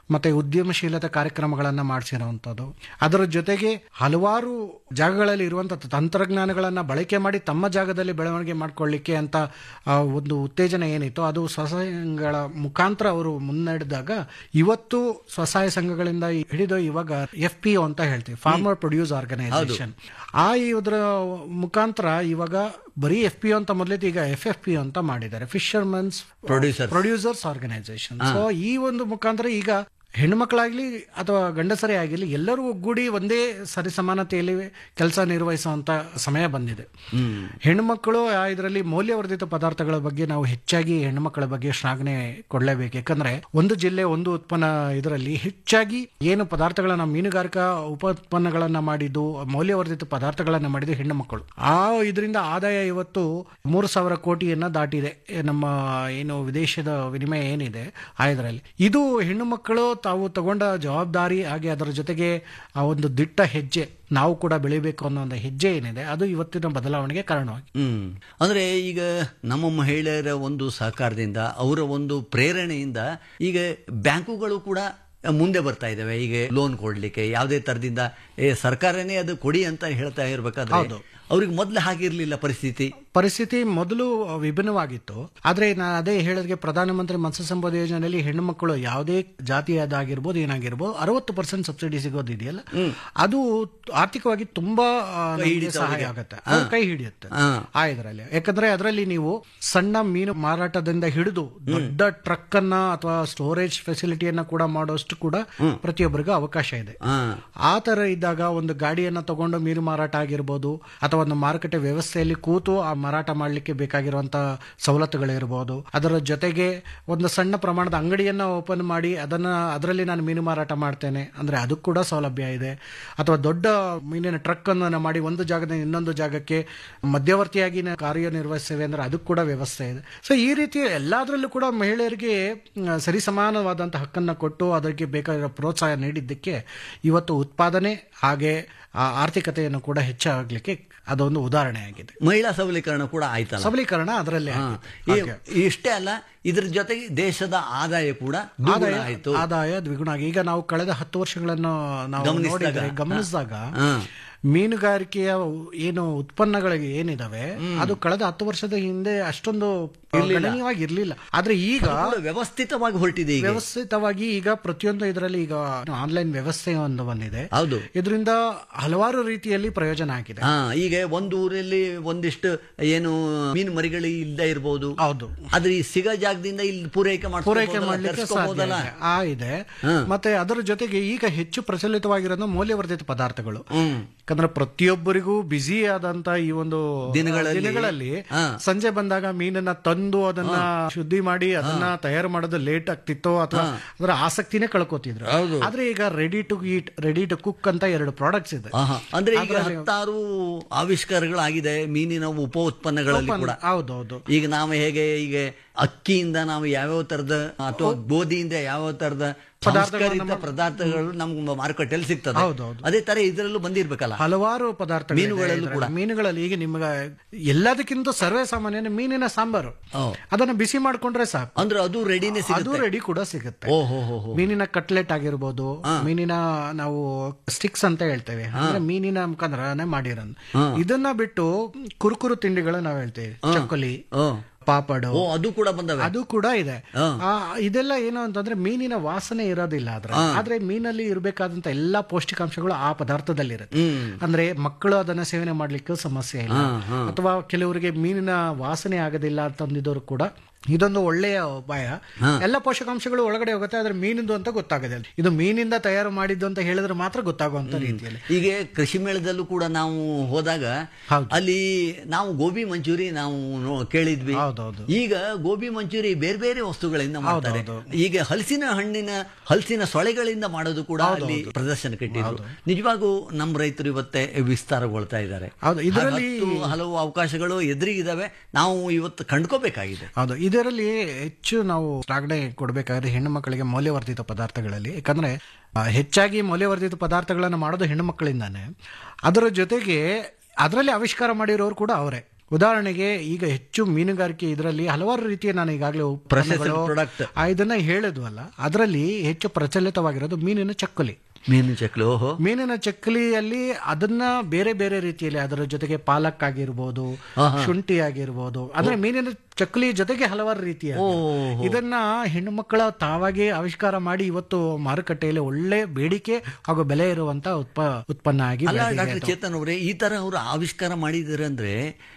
ಮತ್ತೆ ಉದ್ಯಮಶೀಲತೆ ಕಾರ್ಯಕ್ರಮಗಳನ್ನ ಮಾಡಿಸಿರುವಂತದ್ದು ಅದರ ಜೊತೆಗೆ ಹಲವಾರು ಜಾಗಗಳಲ್ಲಿ ಇರುವಂತಹ ತಂತ್ರಜ್ಞಾನಗಳನ್ನ ಬಳಕೆ ಮಾಡಿ ತಮ್ಮ ಜಾಗದಲ್ಲಿ ಬೆಳವಣಿಗೆ ಮಾಡ್ಕೊಳ್ಳಿಕ್ಕೆ ಅಂತ ಆ, ಒಂದು ಉತ್ತೇಜನ ಏನಿತ್ತು ಅದು ಸ್ವಸಹಾಯ ಸಂಘಗಳ ಮುಖಾಂತರ ಅವರು ಮುನ್ನಡೆದಾಗ ಇವತ್ತು ಸ್ವಸಹಾಯ ಸಂಘಗಳಿಂದ ಹಿಡಿದು ಇವಾಗ ಎಫ್ ಪಿ ಅಂತ ಹೇಳ್ತೀವಿ ಫಾರ್ಮರ್ ಪ್ರೊಡ್ಯೂಸ್ ಆರ್ಗನೈಸೇಷನ್ ಆ ಇದರ ಮುಖಾಂತರ ಇವಾಗ ಬರೀ ಎಫ್ ಪಿ ಅಂತ ಮೊದಲಿತ್ತು ಈಗ ಎಫ್ ಎಫ್ ಪಿ ಅಂತ ಮಾಡಿದ್ದಾರೆ fishermen's Producers. Producers organisation so ಈ ಒಂದು ಮುಖಾಂತರ ಈಗ ಹೆಣ್ಮಕ್ಳಾಗ್ಲಿ ಅಥವಾ ಗಂಡಸರೇ ಆಗಿರ್ಲಿ ಎಲ್ಲರೂ ಒಗ್ಗೂಡಿ ಒಂದೇ ಸರಿಸಮಾನತೆಯಲ್ಲಿ ಕೆಲಸ ನಿರ್ವಹಿಸುವಂತ ಸಮಯ ಬಂದಿದೆ ಹೆಣ್ಮಕ್ಳು ಇದರಲ್ಲಿ ಮೌಲ್ಯವರ್ಧಿತ ಪದಾರ್ಥಗಳ ಬಗ್ಗೆ ನಾವು ಹೆಚ್ಚಾಗಿ ಹೆಣ್ಮಕ್ಳ ಬಗ್ಗೆ ಶ್ಲಾಘನೆ ಕೊಡಲೇಬೇಕು ಯಾಕಂದ್ರೆ ಒಂದು ಜಿಲ್ಲೆ ಒಂದು ಉತ್ಪನ್ನ ಇದರಲ್ಲಿ ಹೆಚ್ಚಾಗಿ ಏನು ಪದಾರ್ಥಗಳನ್ನ ಮೀನುಗಾರಿಕಾ ಉಪ ಉತ್ಪನ್ನಗಳನ್ನ ಮಾಡಿದ್ದು ಮೌಲ್ಯವರ್ಧಿತ ಪದಾರ್ಥಗಳನ್ನ ಮಾಡಿದ್ದು ಹೆಣ್ಣು ಮಕ್ಕಳು ಆ ಇದರಿಂದ ಆದಾಯ ಇವತ್ತು ಮೂರು ಸಾವಿರ ಕೋಟಿಯನ್ನ ದಾಟಿದೆ ಏ, ನಮ್ಮ ಏನು ವಿದೇಶದ ವಿನಿಮಯ ಏನಿದೆ ಆ ಇದರಲ್ಲಿ ಇದು ಹೆಣ್ಣು ಮಕ್ಕಳು ತಾವು ತಗೊಂಡ ಜವಾಬ್ದಾರಿ ಹಾಗೆ ಅದರ ಜೊತೆಗೆ ಆ ಒಂದು ದಿಟ್ಟ ಹೆಜ್ಜೆ ನಾವು ಕೂಡ ಬೆಳಿಬೇಕು ಅನ್ನೋ ಒಂದು ಹೆಜ್ಜೆ ಏನಿದೆ ಅದು ಇವತ್ತಿನ ಬದಲಾವಣೆಗೆ ಕಾರಣವಾಗಿದೆ ಹ್ಮ್ ಅಂದ್ರೆ ಈಗ ನಮ್ಮ ಮಹಿಳೆಯರ ಒಂದು ಸಹಕಾರದಿಂದ ಅವರ ಒಂದು ಪ್ರೇರಣೆಯಿಂದ ಈಗ ಬ್ಯಾಂಕುಗಳು ಕೂಡ ಮುಂದೆ ಬರ್ತಾ ಇದ್ದಾವೆ ಈಗ ಲೋನ್ ಕೊಡ್ಲಿಕ್ಕೆ ಯಾವುದೇ ತರದಿಂದ ಏ ಸರ್ಕಾರನೇ ಅದು ಕೊಡಿ ಅಂತ ಹೇಳ್ತಾ ಇರ್ಬೇಕಾದ್ರೆ ಹೌದು. ಅವ್ರಿಗೆ ಮೊದಲು ಹಾಗಿರ್ಲಿಲ್ಲ ಪರಿಸ್ಥಿತಿ ಪರಿಸ್ಥಿತಿ ಮೊದಲು ವಿಭಿನ್ನವಾಗಿತ್ತು ಆದ್ರೆ ನಾ ಅದೇ ಹೇಳಿದ್ರೆ ಪ್ರಧಾನಮಂತ್ರಿ ಮತ್ಸ್ಯ ಸಂಪದ ಯೋಜನೆಯಲ್ಲಿ ಹೆಣ್ಣು ಮಕ್ಕಳು ಯಾವುದೇ ಜಾತಿಯದಾಗಿರ್ಬೋದು ಏನಾಗಿರ್ಬೋದು ಅರವತ್ತು ಪರ್ಸೆಂಟ್ ಸಬ್ಸಿಡಿ ಸಿಗೋದಿದೆಯಲ್ಲ ಅದು ಆರ್ಥಿಕವಾಗಿ ತುಂಬಾ ಆ, ನಮ್ಗೆ ಸಹಾಯ ಆಗುತ್ತೆ ಅವ್ರ ಕೈ ಹಿಡಿಯುತ್ತೆ ಆ ಇದರಲ್ಲಿ ಯಾಕಂದ್ರೆ ಅದರಲ್ಲಿ ನೀವು ಸಣ್ಣ ಮೀನು ಮಾರಾಟದಿಂದ ಹಿಡಿದು ದೊಡ್ಡ ಟ್ರಕ್ ಅನ್ನ ಅಥವಾ ಸ್ಟೋರೇಜ್ ಫೆಸಿಲಿಟಿಯನ್ನ ಕೂಡ ಮಾಡೋಷ್ಟು ಕೂಡ ಪ್ರತಿಯೊಬ್ಬರಿಗೂ ಅವಕಾಶ ಇದೆ ಆ ತರ ಇದ್ದಾಗ ಒಂದು ಗಾಡಿಯನ್ನ ತಗೊಂಡು ಮೀನು ಮಾರಾಟ ಆಗಿರ್ಬೋದು ಅಥವಾ ಒಂದು ಮಾರುಕಟ್ಟೆ ವ್ಯವಸ್ಥೆಯಲ್ಲಿ ಕೂತು ಆ ಮಾರಾಟ ಮಾಡಲಿಕ್ಕೆ ಬೇಕಾಗಿರುವಂತಹ ಸವಲತ್ತುಗಳಿರ್ಬೋದು ಅದರ ಜೊತೆಗೆ ಒಂದು ಸಣ್ಣ ಪ್ರಮಾಣದ ಅಂಗಡಿಯನ್ನ ಓಪನ್ ಮಾಡಿ ಅದನ್ನ ಅದರಲ್ಲಿ ನಾನು ಮೀನು ಮಾರಾಟ ಮಾಡ್ತೇನೆ ಅಂದ್ರೆ ಅದಕ್ಕೆ ಕೂಡ ಸೌಲಭ್ಯ ಇದೆ ಅಥವಾ ದೊಡ್ಡ ಮೀನಿನ ಟ್ರಕ್ ಅನ್ನು ಮಾಡಿ ಒಂದು ಜಾಗದಿಂದ ಇನ್ನೊಂದು ಜಾಗಕ್ಕೆ ಮಧ್ಯವರ್ತಿಯಾಗಿ ನಾವು ಕಾರ್ಯನಿರ್ವಹಿಸ್ತೇವೆ ಅಂದ್ರೆ ಅದಕ್ಕೆ ಕೂಡ ವ್ಯವಸ್ಥೆ ಇದೆ ಸೊ ಈ ರೀತಿ ಎಲ್ಲದರಲ್ಲೂ ಕೂಡ ಮಹಿಳೆಯರಿಗೆ ಮ್, ಸರಿಸಮಾನವಾದಂತಹ ಹಕ್ಕನ್ನು ಕೊಟ್ಟು ಅದಕ್ಕೆ ಬೇಕಾಗಿರೋ ಪ್ರೋತ್ಸಾಹ ನೀಡಿದ್ದಕ್ಕೆ ಇವತ್ತು ಉತ್ಪಾದನೆ ಹಾಗೆ ಆ ಆರ್ಥಿಕತೆಯನ್ನು ಕೂಡ ಹೆಚ್ಚಾಗಲಿಕ್ಕೆ ಅದೊಂದು ಉದಾಹರಣೆ ಆಗಿದೆ ಮಹಿಳಾ ಸಬಲೀಕರಣ ಕೂಡ ಆಯ್ತಲ್ಲ ಸಬಲೀಕರಣ ಅದರಲ್ಲಿ ಹಾ. ಈ- ಇಷ್ಟೇ ಅಲ್ಲ ಇದ್ರ ಜೊತೆಗೆ ದೇಶದ ಆದಾಯ ಕೂಡ ದ್ವಿಗುಣ ಆದಾಯ ಆಯ್ತು ಆದಾಯ ದ್ವಿಗುಣ ಆಗಿ ಈಗ ನಾವು ಕಳೆದ ಹತ್ತು ವರ್ಷಗಳನ್ನು ನಾವು ಗಮನಿಸಿದಾಗ, ನೋಡಿದ್ರೆ ಗಮನಿಸಿದಾಗ ಹಾ. ಮೀನುಗಾರಿಕೆಯ ಏನು ಉತ್ಪನ್ನಗಳಿಗೆ ಏನಿದಾವೆ ಅದು ಕಳೆದ ಹತ್ತು ವರ್ಷದ ಹಿಂದೆ ಅಷ್ಟೊಂದು ಗಣನೀಯವಾಗಿ ಇರ್ಲಿಲ್ಲ ಆದ್ರೆ ಈಗ ಕೂಡ ವ್ಯವಸ್ಥಿತವಾಗಿ ಹೊರಟಿದೆ ಈಗ ವ್ಯವಸ್ಥಿತವಾಗಿ ಈಗ ಪ್ರತಿಯೊಂದು ಇದರಲ್ಲಿ ಈಗ ಆನ್ಲೈನ್ ವ್ಯವಸ್ಥೆ ಒಂದು ಬಂದಿದೆ ಹೌದು ಇದರಿಂದ ಹಲವಾರು ರೀತಿಯಲ್ಲಿ ಪ್ರಯೋಜನ ಆಗಿದೆ ಹಾ ಈಗ ಒಂದು ಊರಲ್ಲಿ ಒಂದಿಷ್ಟು ಏನು ಮೀನು ಮರಿಗಳು ಇಲ್ಲದೆ ಇರಬಹುದು ಹೌದು ಆದ್ರೆ ಈ ಸಿಗೋ ಜಾಗದಿಂದ ಇಲ್ಲಿ ಪೂರೈಕೆ ಪೂರೈಕೆ ಮಾಡ್ಸ್ಕೊಬೋದಲ್ಲ, ಮಾಡ್ಲಿಕ್ಕೆ ಸಾಧ್ಯ ತರ್ಸ್ಕೊಬೋದಲ್ಲ? ಇದೆ. ಆ ಇದೆ ಮತ್ತೆ ಅದರ ಜೊತೆಗೆ ಈಗ ಹೆಚ್ಚು ಪ್ರಚಲಿತವಾಗಿರೋದು ಮೌಲ್ಯವರ್ಧಿತ ಪದಾರ್ಥಗಳು ಯಾಕಂದ್ರೆ ಪ್ರತಿಯೊಬ್ಬರಿಗೂ ಬ್ಯುಸಿ ಆದಂತ ಈ ಒಂದು ದಿನಗಳಲ್ಲಿ- ದಿನಗಳಲ್ಲಿ ಹಾ. ಸಂಜೆ ಬಂದಾಗ ಮೀನನ್ನ ತಂದು ಅದನ್ನ ಶುದ್ಧಿ ಮಾಡಿ ಅದನ್ನ ತಯಾರು ಮಾಡೋದು ಲೇಟ್ ಆಗ್ತಿತ್ತು ಅಥವಾ ಅದರ ಆಸಕ್ತಿನೇ ಕಳ್ಕೊತಿದ್ರು ಆದ್ರೆ ಈಗ ready to eat ready to cook ಅಂತ ಎರಡು ಪ್ರಾಡಕ್ಟ್ಸ್ ಇದೆ ಆಹಾ. ಅಂದ್ರೆ ಈಗ ಹತ್ತಾರು ಆವಿಷ್ಕಾರಗಳಾಗಿದೆ ಮೀನಿನ ಉಪ ಉತ್ಪನ್ನಗಳಲ್ಲಿ ಕೂಡ ಹೌದೌದು ಈಗ ನಾವು ಹೇಗೆ ಈಗ ಅಕ್ಕಿಯಿಂದ ನಾವು ಯಾವ್ಯಾವ ತರದ ಅಥವಾ ಗೋಧಿಯಿಂದ ಯಾವ ತರದ ಸಂಸ್ಕರಿತ ಪದಾರ್ಥಗಳು ನಮ್ಗೆ ಮಾರುಕಟ್ಟೆಯಲ್ಲಿ ಸಿಗ್ತದೆ ಹೌದೌದು. ಅದೇ ತರ ಇದರಲ್ಲೂ ಬಂದಿರ್ಬೇಕಲ್ಲ ಹಲವಾರು ಪದಾರ್ಥ ಮೀನುಗಳಲ್ಲೂ ಕೂಡ. ಮೀನುಗಳಲ್ಲಿ ಈಗ ನಿಮ್ಗೆ ಎಲ್ಲದಕ್ಕಿಂತ ಸರ್ವೇ ಸಾಮಾನ್ಯ ಮೀನಿನ ಸಾಂಬಾರು ಓ. ಅದನ್ನ ಬಿಸಿ ಮಾಡ್ಕೊಂಡ್ರೆ ಸಾಕು ಅಂದ್ರೆ ಅದು ರೆಡಿನೇ ಅದು ಸಿಗುತ್ತೆ ರೆಡಿ ಕೂಡ ಸಿಗುತ್ತೆ ಓ ಹೋ ಹೋ ಹೋ ಮೀನಿನ ಕಟ್ಲೆಟ್ ಆಗಿರ್ಬೋದು ಮೀನಿನ ನಾವು ಸ್ಟಿಕ್ಸ್ ಅಂತ ಹೇಳ್ತೇವೆ ಅಂದ್ರೆ ಮೀನಿನ ಮುಖಾಂತರ ಮಾಡಿರೋದು ಇದನ್ನ ಬಿಟ್ಟು ಕುರುಕುರು ತಿಂಡಿಗಳು ನಾವು ಹೇಳ್ತೇವೆ ಚಕ್ಕಲಿ ಓ. ಪಾಪಡು ಓ ಅದು ಕೂಡ ಬಂದವೆ ಅದು ಕೂಡ ಇದೆ ಆ, ಇದೆಲ್ಲ ಏನು ಅಂತಂದ್ರೆ ಮೀನಿನ ವಾಸನೆ ಇರೋದಿಲ್ಲ ಅದ್ರ ಆದ್ರೆ ಮೀನಲ್ಲಿ ಇರಬೇಕಾದಂತ ಎಲ್ಲಾ ಪೌಷ್ಟಿಕಾಂಶಗಳು ಆ ಪದಾರ್ಥದಲ್ಲಿರುತ್ತೆ ಅಂದ್ರೆ ಮಕ್ಕಳು ಅದನ್ನ ಸೇವನೆ ಮಾಡ್ಲಿಕ್ಕೂ ಸಮಸ್ಯೆ ಇಲ್ಲ ಅಥವಾ ಕೆಲವರಿಗೆ ಮೀನಿನ ವಾಸನೆ ಆಗೋದಿಲ್ಲ ಅಂತಂದಿದ್ದವರು ಕೂಡ ಇದೊಂದು ಒಳ್ಳೆಯ ಉಪಾಯ ಎಲ್ಲ ಪೋಷಕಾಂಶಗಳು ಒಳಗಡೆ ಹೋಗುತ್ತೆ ಆದ್ರೆ ಮೀನಿಂದು ಅಂತ ಗೊತ್ತಾಗೋದಿಲ್ಲ ಇದು ಮೀನಿಂದ ತಯಾರು ಮಾಡಿದ್ದು ಅಂತ ಹೇಳಿದ್ರೆ ಮಾತ್ರ ಗೊತ್ತಾಗುವಂತ ರೀತಿಯಲ್ಲಿ ಈಗ ಕೃಷಿ ಮೇಳದಲ್ಲೂ ಕೂಡ ನಾವು ಹೋದಾಗ ಹೌದು. ಅಲ್ಲಿ ನಾವು ಗೋಬಿ ಮಂಚೂರಿ ನಾವು ನೋ- ಕೇಳಿದ್ವಿ ಹೌದೌದು. ಈಗ ಗೋಬಿ ಮಂಚೂರಿ ಬೇರೆ ಬೇರೆ ವಸ್ತುಗಳಿಂದ ಮಾಡ್ತಾರೆ ಈಗ ಹಲಸಿನ ಹಣ್ಣಿನ ಹಲಸಿನ ಸೊಳೆಗಳಿಂದ ಮಾಡೋದು ಕೂಡ ಅಲ್ಲಿ ಪ್ರದರ್ಶನ ಕಟ್ಟಿದ್ರು ನಿಜವಾಗೂ ನಮ್ಮ ರೈತರು ಇವತ್ತೇ ವಿಸ್ತಾರಗೊಳ್ತಾ ಇದ್ದಾರೆ ಹೌದು, ಇದರಲ್ಲಿ- ಹತ್ತು ಹಲವು ಅವಕಾಶಗಳು ಎದುರಿಗಿದಾವೆ ನಾವು ಇವತ್ತು ಕಂಡ್ಕೋಬೇಕಾಗಿದೆ ಹೌದು ಇದರಲ್ಲಿ ಹೆಚ್ಚು ನಾವು ಶ್ಲಾಘನೆ ಕೊಡಬೇಕಾದ್ರೆ ಹೆಣ್ಣು ಮಕ್ಕಳಿಗೆ ಮೌಲ್ಯವರ್ಧಿತ ಪದಾರ್ಥಗಳಲ್ಲಿ ಯಾಕಂದ್ರೆ ಆ, ಹೆಚ್ಚಾಗಿ ಮೌಲ್ಯವರ್ಧಿತ ಪದಾರ್ಥಗಳನ್ನು ಮಾಡೋದು ಹೆಣ್ಣು ಮಕ್ಕಳಿಂದಾನೆ ಅದರ ಜೊತೆಗೆ ಅದರಲ್ಲಿ ಆವಿಷ್ಕಾರ ಮಾಡಿರೋರು ಕೂಡ ಅವರೇ ಉದಾಹರಣೆಗೆ ಈಗ ಹೆಚ್ಚು ಮೀನುಗಾರಿಕೆ ಇದರಲ್ಲಿ ಹಲವಾರು ರೀತಿಯ ನಾನು ಈಗಾಗಲೇ ಉತ್ಪನ್ನಗಳು, product. ಆ, ಇದನ್ನ ಹೇಳಿದ್ವಲ್ಲ ಅದರಲ್ಲಿ ಹೆಚ್ಚು ಪ್ರಚಲಿತವಾಗಿರೋದು ಮೀನಿನ ಚಕ್ಕಲಿ ಮೀನು ಚಕ್ಲು ಓಹೋ ಮೀನಿನ ಚಕ್ಕಲಿಯಲ್ಲಿ ಅದನ್ನ ಬೇರೆ ಬೇರೆ ರೀತಿಯಲ್ಲಿ ಅದರ ಜೊತೆಗೆ ಪಾಲಕ್ ಆಗಿರ್ಬೋದು ಶುಂಠಿ ಆಗಿರ್ಬೋದು ಅಂದ್ರೆ ಮೀನಿನ ಚಕ್ಕಲಿ ಜೊತೆಗೆ ಹಲವಾರು ರೀತಿಯ ಇದನ್ನ ಹೆಣ್ಣು ಮಕ್ಕಳ ತಾವಾಗಿ ಆವಿಷ್ಕಾರ ಮಾಡಿ ಇವತ್ತು ಮಾರುಕಟ್ಟೆಯಲ್ಲಿ ಒಳ್ಳೆ ಬೇಡಿಕೆ ಹಾಗೂ ಬೆಲೆ ಇರುವಂತ ಉತ್ಪ ಉತ್ಪನ್ನ ಆಗಿ ಅಲ್ಲ ಬೆಳೆದಿದೆ ಡಾಕ್ಟರ್ ಅದು. ಚೇತನ್ ಅವರೇ ಈ ತರ ಅವರು ಆವಿಷ್ಕಾರ ಮಾಡಿದ್ದಾರೆ ಅಂದ್ರೆ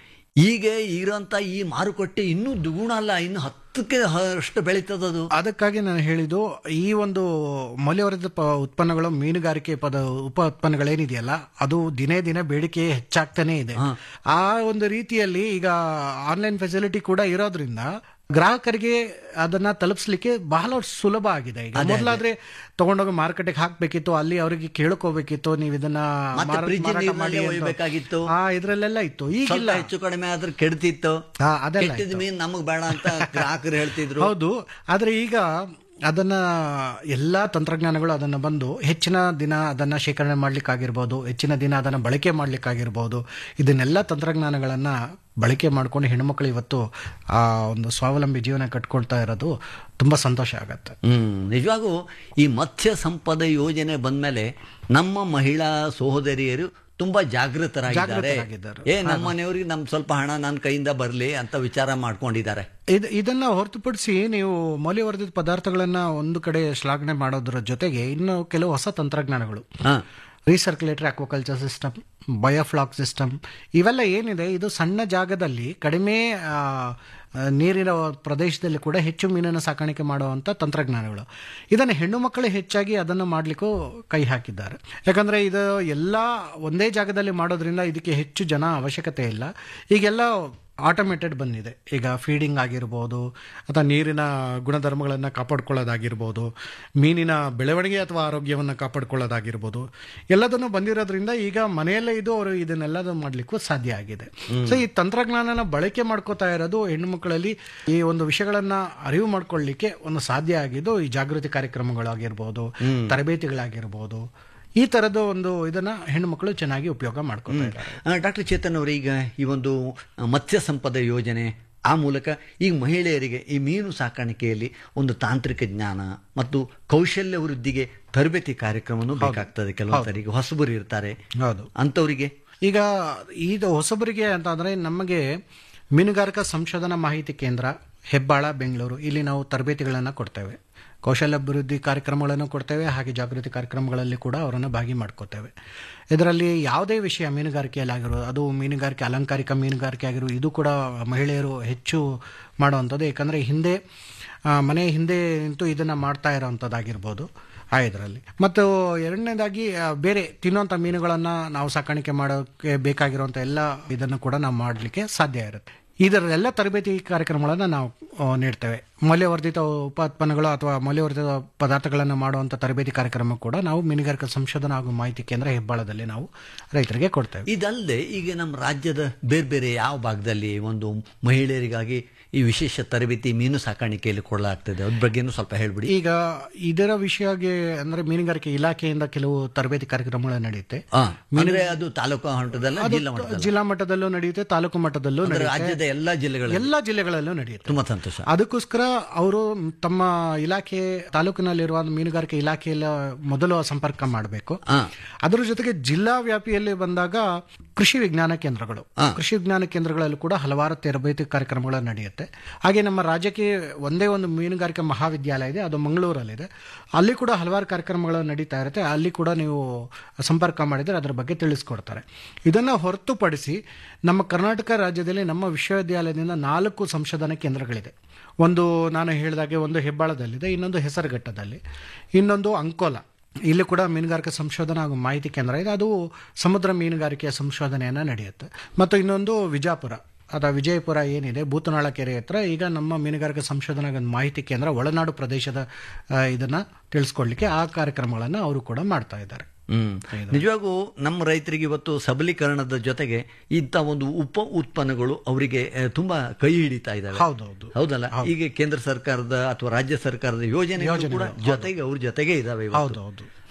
ಈಗ ಇರೋಂತ ಈ ಮಾರುಕಟ್ಟೆ ಇನ್ನೂ ದ್ವಿಗುಣ ಅಲ್ಲ ಇನ್ನು ಹತ್ತಕ್ಕೆ ಅಷ್ಟು ಬೆಳೀತದದು ಅದಕ್ಕಾಗಿ ನಾನು ಹೇಳಿದ್ದು ಈ ಒಂದು ಮೌಲ್ಯವರ್ಧಿತ ಪ- ಉತ್ಪನ್ನಗಳು ಮೀನುಗಾರಿಕೆ ಪದ ಉಪ ಉತ್ಪನ್ನಗಳೇನಿದೆಯಲ್ಲ ಅದು ದಿನೇ ದಿನೇ ಬೇಡಿಕೆ ಹೆಚ್ಚಾಗ್ತಾನೆ ಇದೆ ಆ ಒಂದು ರೀತಿಯಲ್ಲಿ ಈಗ ಆನ್ಲೈನ್ ಫೆಸಿಲಿಟಿ ಕೂಡ ಇರೋದ್ರಿಂದ ಗ್ರಾಹಕರಿಗೆ ಅದನ್ನ ತಲುಪಿಸ್ಲಿಕ್ಕೆ ಬಹಳ ಸುಲಭ ಆಗಿದೆ ಈಗ ಮೊದಲಾದ್ರೆ ತಗೊಂಡೋಗಿ ಮಾರ್ಕೆಟ್ಗೆ ಹಾಕ್ಬೇಕಿತ್ತು ಅಲ್ಲಿ ಅವರಿಗೆ ಕೇಳ್ಕೋಬೇಕಿತ್ತು ನೀವು ಇದನ್ನ ಮತ್ತೆ ಮಾರ- fridge ಮಾರಾಟ ನೀರ್ನಲ್ಲೇ ಮಾಡಿ ಅಂತ. ಒಯ್ಬೇಕಾಗಿತ್ತು. ಆ ಇದ್ರಲ್ಲೆಲ್ಲ ಇತ್ತು ಸ್ವಲ್ಪ ಈಗಿಲ್ಲ ಹೆಚ್ಚು ಕಡಿಮೆ ಆದ್ರೆ ಕೆಡ್ತಿತ್ತು ಹಾ, ಅದೆಲ್ಲ ಕೆಟ್ಟಿದ ಮೀನು ನಮಗ್ ಬೇಡ ಅಂತ ಗ್ರಾಹಕರು ಹೇಳ್ತಿದ್ರು ಹೌದು ಆದ್ರೆ ಈಗ ಅದನ್ನ ಎಲ್ಲಾ ತಂತ್ರಜ್ಞಾನಗಳು ಅದನ್ನ ಬಂದು ಹೆಚ್ಚಿನ ದಿನ ಅದನ್ನ ಶೇಖರಣೆ ಮಾಡ್ಲಿಕ್ಕಾಗಿರ್ಬೋದು ಹೆಚ್ಚಿನ ದಿನ ಅದನ್ನ ಬಳಕೆ ಮಾಡ್ಲಿಕ್ಕಾಗಿರ್ಬೋದು ಇದನ್ನೆಲ್ಲ ತಂತ್ರಜ್ಞಾನಗಳನ್ನ ಬಳಕೆ ಮಾಡ್ಕೊಂಡು ಹೆಣ್ಮಕ್ಳು ಇವತ್ತು ಆ ಒಂದು ಸ್ವಾವಲಂಬಿ ಜೀವನ ಕಟ್ಕೊಳ್ತಾ ಇರೋದು ತುಂಬಾ ಸಂತೋಷ ಆಗತ್ತೆ ಹ್ಮ್ ನಿಜವಾಗೂ ಈ ಮತ್ಸ್ಯ ಸಂಪದ ಯೋಜನೆ ಬಂದ್ಮೇಲೆ ನಮ್ಮ ಮಹಿಳಾ ಸಹೋದರಿಯರು ತುಂಬಾ ಜಾಗೃತರಾಗಿದ್ದಾರೆ ಜಾಗೃತರಾಗಿದ್ದಾರೆ. ಏ ನಮ್ಮ ಮನೆಯವ್ರಿಗೆ ನಮ್ ಸ್ವಲ್ಪ ಹಣ ನನ್ನ ಕೈಯಿಂದ ಬರ್ಲಿ ಅಂತ ವಿಚಾರ ಮಾಡ್ಕೊಂಡಿದ್ದಾರೆ ಇದು ಇದನ್ನ ಹೊರತುಪಡಿಸಿ ನೀವು ಮೌಲ್ಯವರ್ಧಿತ ಪದಾರ್ಥಗಳನ್ನ ಒಂದು ಕಡೆ ಶ್ಲಾಘನೆ ಮಾಡೋದ್ರ ಜೊತೆಗೆ ಇನ್ನು ಕೆಲವು ಹೊಸ ತಂತ್ರಜ್ಞಾನಗಳು ಹಾ recirculator aquaculture system biofloc system ಇವೆಲ್ಲ ಏನಿದೆ ಇದು ಸಣ್ಣ ಜಾಗದಲ್ಲಿ ಕಡಿಮೆ ಆ, ಆ, ನೀರಿನ ಪ್ರದೇಶದಲ್ಲಿ ಕೂಡ ಹೆಚ್ಚು ಮೀನನ್ನು ಸಾಕಾಣಿಕೆ ಮಾಡುವಂಥ ತಂತ್ರಜ್ಞಾನಗಳು ಇದನ್ನು ಹೆಣ್ಣು ಮಕ್ಕಳು ಹೆಚ್ಚಾಗಿ ಅದನ್ನು ಮಾಡಲಿಕ್ಕೂ ಕೈ ಹಾಕಿದ್ದಾರೆ ಯಾಕಂದರೆ ಇದು ಎಲ್ಲ ಒಂದೇ ಜಾಗದಲ್ಲಿ ಮಾಡೋದ್ರಿಂದ ಇದಕ್ಕೆ ಹೆಚ್ಚು ಜನ ಅವಶ್ಯಕತೆ ಇಲ್ಲ ಈಗೆಲ್ಲ ಆಟೋಮೇಟೆಡ್ ಬಂದಿದೆ ಈಗ ಫೀಡಿಂಗ್ ಆಗಿರ್ಬೋದು ಅಥವಾ ನೀರಿನ ಗುಣಧರ್ಮಗಳನ್ನು ಕಾಪಾಡ್ಕೊಳ್ಳೋದಾಗಿರ್ಬೋದು ಮೀನಿನ ಬೆಳವಣಿಗೆ ಅಥವಾ ಆರೋಗ್ಯವನ್ನು ಕಾಪಾಡ್ಕೊಳ್ಳೋದಾಗಿರ್ಬೋದು ಎಲ್ಲದನ್ನು ಬಂದಿರೋದ್ರಿಂದ ಈಗ ಮನೆಯಲ್ಲೇ ಇದು ಅವರು ಇದನ್ನೆಲ್ಲದೂ ಮಾಡಲಿಕ್ಕೂ ಸಾಧ್ಯ ಆಗಿದೆ ಸೊ ಈ ತಂತ್ರಜ್ಞಾನನ ಬಳಕೆ ಮಾಡ್ಕೋತಾ ಇರೋದು ಹೆಣ್ಣು ಮಕ್ಕಳಲ್ಲಿ ಈ ಒಂದು ವಿಷಯಗಳನ್ನ ಅರಿವು ಮಾಡ್ಕೊಳ್ಳಿಕ್ಕೆ ಒಂದು ಸಾಧ್ಯ ಆಗಿದ್ದು ಈ ಜಾಗೃತಿ ಕಾರ್ಯಕ್ರಮಗಳಾಗಿರ್ಬೋದು ತರಬೇತಿಗಳಾಗಿರ್ಬೋದು ಈ ತರದ ಒಂದು ಇದನ್ನ ಹೆಣ್ಣು ಮಕ್ಕಳು ಚೆನ್ನಾಗಿ ಉಪಯೋಗ ಮಾಡ್ಕೊತಾ ಇದ್ದಾರೆ ಡಾಕ್ಟರ್ ಚೇತನ್ ಅವರು ಈಗ ಈ ಒಂದು ಆ, ಮತ್ಸ್ಯ ಸಂಪದ ಯೋಜನೆ ಆ ಮೂಲಕ ಈಗ ಮಹಿಳೆಯರಿಗೆ ಈ ಮೀನು ಸಾಕಾಣಿಕೆಯಲ್ಲಿ ಒಂದು ತಾಂತ್ರಿಕ ಜ್ಞಾನ ಮತ್ತು ಕೌಶಲ್ಯ ವೃದ್ಧಿಗೆ ತರಬೇತಿ ಕಾರ್ಯಕ್ರಮವನ್ನು ಬೇಕಾಗ್ತದೆ ಕೆಲವೊಂದರಿಗೆ ಹೊಸಬರು ಇರ್ತಾರೆ ಹೌದು ಅಂಥವರಿಗೆ ಈಗ ಇದು ಹೊಸಬರಿಗೆ ಅಂತ ಅಂದ್ರೆ ನಮಗೆ ಮೀನುಗಾರಿಕಾ ಸಂಶೋಧನಾ ಮಾಹಿತಿ ಕೇಂದ್ರ ಹೆಬ್ಬಾಳ ಬೆಂಗಳೂರು ಇಲ್ಲಿ ನಾವು ತರಬೇತಿಗಳನ್ನು ಕೊಡ್ತೇವೆ ಕೌಶಲ್ಯಾಭಿವೃದ್ಧಿ ಕಾರ್ಯಕ್ರಮಗಳನ್ನು ಕೊಡ್ತೇವೆ ಹಾಗೆ ಜಾಗೃತಿ ಕಾರ್ಯಕ್ರಮಗಳಲ್ಲಿ ಕೂಡ ಅವರನ್ನು ಭಾಗಿ ಮಾಡ್ಕೋತೇವೆ ಇದರಲ್ಲಿ ಯಾವುದೇ ವಿಷಯ ಮೀನುಗಾರಿಕೆಯಲ್ಲಿ ಆಗಿರೋದು ಅದು ಮೀನುಗಾರಿಕೆ ಅಲಂಕಾರಿಕ ಮೀನುಗಾರಿಕೆ ಆಗಿರೋ ಇದು ಕೂಡ ಮಹಿಳೆಯರು ಹೆಚ್ಚು ಮಾಡುವಂಥದ್ದು ಯಾಕಂದರೆ ಹಿಂದೆ ಆ, ಮನೆ ಹಿಂದೆ ನಿಂತು ಇದನ್ನು ಮಾಡ್ತಾ ಇರೋವಂಥದ್ದಾಗಿರ್ಬೋದು ಆ ಇದರಲ್ಲಿ ಮತ್ತು ಎರಡನೇದಾಗಿ ಆ, ಬೇರೆ ತಿನ್ನುವಂಥ ಮೀನುಗಳನ್ನು ನಾವು ಸಾಕಾಣಿಕೆ ಮಾಡೋಕ್ಕೆ ಬೇಕಾಗಿರುವಂಥ ಎಲ್ಲ ಇದನ್ನು ಕೂಡ ನಾವು ಮಾಡಲಿಕ್ಕೆ ಸಾಧ್ಯ ಇರುತ್ತೆ ಇದರ ಎಲ್ಲ ತರಬೇತಿ ಕಾರ್ಯಕ್ರಮಗಳನ್ನು ನಾವು ಆ, ನೀಡ್ತೇವೆ ಮೌಲ್ಯವರ್ಧಿತ ಉತ್ಪನ್ನಗಳು ಅಥವಾ ಮೌಲ್ಯವರ್ಧಿತ ಪದಾರ್ಥಗಳನ್ನು ಮಾಡುವಂಥ ತರಬೇತಿ ಕಾರ್ಯಕ್ರಮ ಕೂಡ ನಾವು ಮೀನುಗಾರಿಕಾ ಸಂಶೋಧನಾ ಹಾಗೂ ಮಾಹಿತಿ ಕೇಂದ್ರ ಹೆಬ್ಬಾಳದಲ್ಲಿ ನಾವು ರೈತರಿಗೆ ಕೊಡ್ತೇವೆ ಇದಲ್ಲದೆ ಈಗ ನಮ್ಮ ರಾಜ್ಯದ ಬೇರೆ ಬೇರೆ ಯಾವ ಭಾಗದಲ್ಲಿ ಒಂದು ಮಹಿಳೆಯರಿಗಾಗಿ ಈ ವಿಶೇಷ ತರಬೇತಿ ಮೀನು ಸಾಕಾಣಿಕೆಯಲ್ಲಿ ಕೊಡಲಾಗ್ತದೆ ಅದ್ರ ಬಗ್ಗೆನೂ ಸ್ವಲ್ಪ ಹೇಳ್ಬಿಡಿ ಈಗ ಇದರ ವಿಷಯಗೆ ಅಂದ್ರೆ ಮೀನುಗಾರಿಕೆ ಇಲಾಖೆಯಿಂದ ಕೆಲವು ತರಬೇತಿ ಕಾರ್ಯಕ್ರಮಗಳು ನಡೆಯುತ್ತೆ ಆ, ಅಂದ್ರೆ ಅದು ತಾಲೂಕು ಮಟ್ಟದಲ್ಲ ಅದು ಜಿಲ್ಲಾ ಮಟ್ಟದಲ್ಲ ಜಿಲ್ಲಾ ಮಟ್ಟದಲ್ಲೂ ನಡೆಯುತ್ತೆ ತಾಲೂಕು ಮಟ್ಟದಲ್ಲೂ ಅಂದ್ರೆ ನಡೆಯುತ್ತೆ ರಾಜ್ಯದ ಎಲ್ಲಾ ಜಿಲ್ಲೆಗಳಲ್ಲಿ ಎಲ್ಲ ಜಿಲ್ಲೆಗಳಲ್ಲೂ ನಡೆಯುತ್ತೆ ತುಂಬಾ ಸಂತೋಷ ಅದಕ್ಕೋಸ್ಕರ ಅವರು ತಮ್ಮ ಇಲಾಖೆ ತಾಲೂಕಿನಲ್ಲಿರುವ ಮೀನುಗಾರಿಕೆ ಇಲಾಖೆಯಲ್ಲ ಮೊದಲು ಸಂಪರ್ಕ ಮಾಡಬೇಕು ಆ. ಅದರ ಜೊತೆಗೆ ಜಿಲ್ಲಾ ವ್ಯಾಪಿಯಲ್ಲಿ ಬಂದಾಗ ಕೃಷಿ ವಿಜ್ಞಾನ ಕೇಂದ್ರಗಳು ಕೃಷಿ ವಿಜ್ಞಾನ ಕೇಂದ್ರಗಳಲ್ಲೂ ಕೂಡ ಹಲವಾರು ತರಬೇತಿ ಕಾರ್ಯಕ್ರಮಗಳು ನಡೆಯುತ್ತೆ ಹಾಗೆ ನಮ್ಮ ರಾಜ್ಯಕ್ಕೆ ಒಂದೇ ಒಂದು ಮೀನುಗಾರಿಕೆ ಮಹಾವಿದ್ಯಾಲಯ ಇದೆ ಅದು ಮಂಗಳೂರಲ್ಲಿದೆ ಅಲ್ಲಿ ಕೂಡ ಹಲವಾರು ಕಾರ್ಯಕ್ರಮಗಳು ನಡೀತಾ ಇರುತ್ತೆ ಅಲ್ಲಿ ಕೂಡ ನೀವು ಸಂಪರ್ಕ ಮಾಡಿದರೆ ಅದರ ಬಗ್ಗೆ ತಿಳಿಸ್ಕೊಡ್ತಾರೆ ಇದನ್ನು ಹೊರತುಪಡಿಸಿ ನಮ್ಮ ಕರ್ನಾಟಕ ರಾಜ್ಯದಲ್ಲಿ ನಮ್ಮ ವಿಶ್ವವಿದ್ಯಾಲಯದಿಂದ ನಾಲ್ಕು ಸಂಶೋಧನಾ ಕೇಂದ್ರಗಳಿದೆ ಒಂದು ನಾನು ಹೇಳಿದಾಗೆ ಒಂದು ಹೆಬ್ಬಾಳದಲ್ಲಿದೆ ಇನ್ನೊಂದು ಹೆಸರುಘಟ್ಟದಲ್ಲಿ ಇನ್ನೊಂದು ಅಂಕೋಲ ಇಲ್ಲಿ ಕೂಡ ಮೀನುಗಾರಿಕೆ ಸಂಶೋಧನಾ ಹಾಗೂ ಮಾಹಿತಿ ಕೇಂದ್ರ ಇದೆ ಅದು ಸಮುದ್ರ ಮೀನುಗಾರಿಕೆಯ ಸಂಶೋಧನೆಯನ್ನು ನಡೆಯುತ್ತೆ ಮತ್ತು ಇನ್ನೊಂದು ವಿಜಾಪುರ ಅಥವಾ ವಿಜಯಪುರ ಏನಿದೆ ಭೂತನಾಳ ಕೆರೆ ಹತ್ರ ಈಗ ನಮ್ಮ ಮೀನುಗಾರಿಕೆ ಸಂಶೋಧನಾ ಹಾಗೂ ಮಾಹಿತಿ ಕೇಂದ್ರ ಒಳನಾಡು ಪ್ರದೇಶದ ಆ, ಇದನ್ನ ತಿಳಿಸ್ಕೊಡ್ಲಿಕ್ಕೆ ಆ ಕಾರ್ಯಕ್ರಮಗಳನ್ನು ಅವರು ಕೂಡ ಮಾಡ್ತಾ ಇದ್ದಾರೆ ಹ್ಮ್ ನಿಜವಾಗೂ ನಮ್ಮ ರೈತರಿಗೆ ಇವತ್ತು ಸಬಲೀಕರಣದ ಜೊತೆಗೆ ಇಂಥ ಒಂದು ಉಪ ಉತ್ಪನ್ನಗಳು ಅವರಿಗೆ ಆ, ತುಂಬಾ ಕೈ ಹಿಡಿತಾ ಇದ್ದಾವೆ ಹೌದೌದು. ಹೌದಲ್ಲ ಈಗ ಕೇಂದ್ರ ಸರ್ಕಾರದ ಅಥವಾ ರಾಜ್ಯ ಸರ್ಕಾರದ ಯೋಜನೆಗಳು ಕೂಡ ಜೊತೆಗೆ ಅವ್ರ ಜೊತೆಗೆ ಇದಾವೆ ಇವತ್ತು. ಹೌದು, ಹೌದು.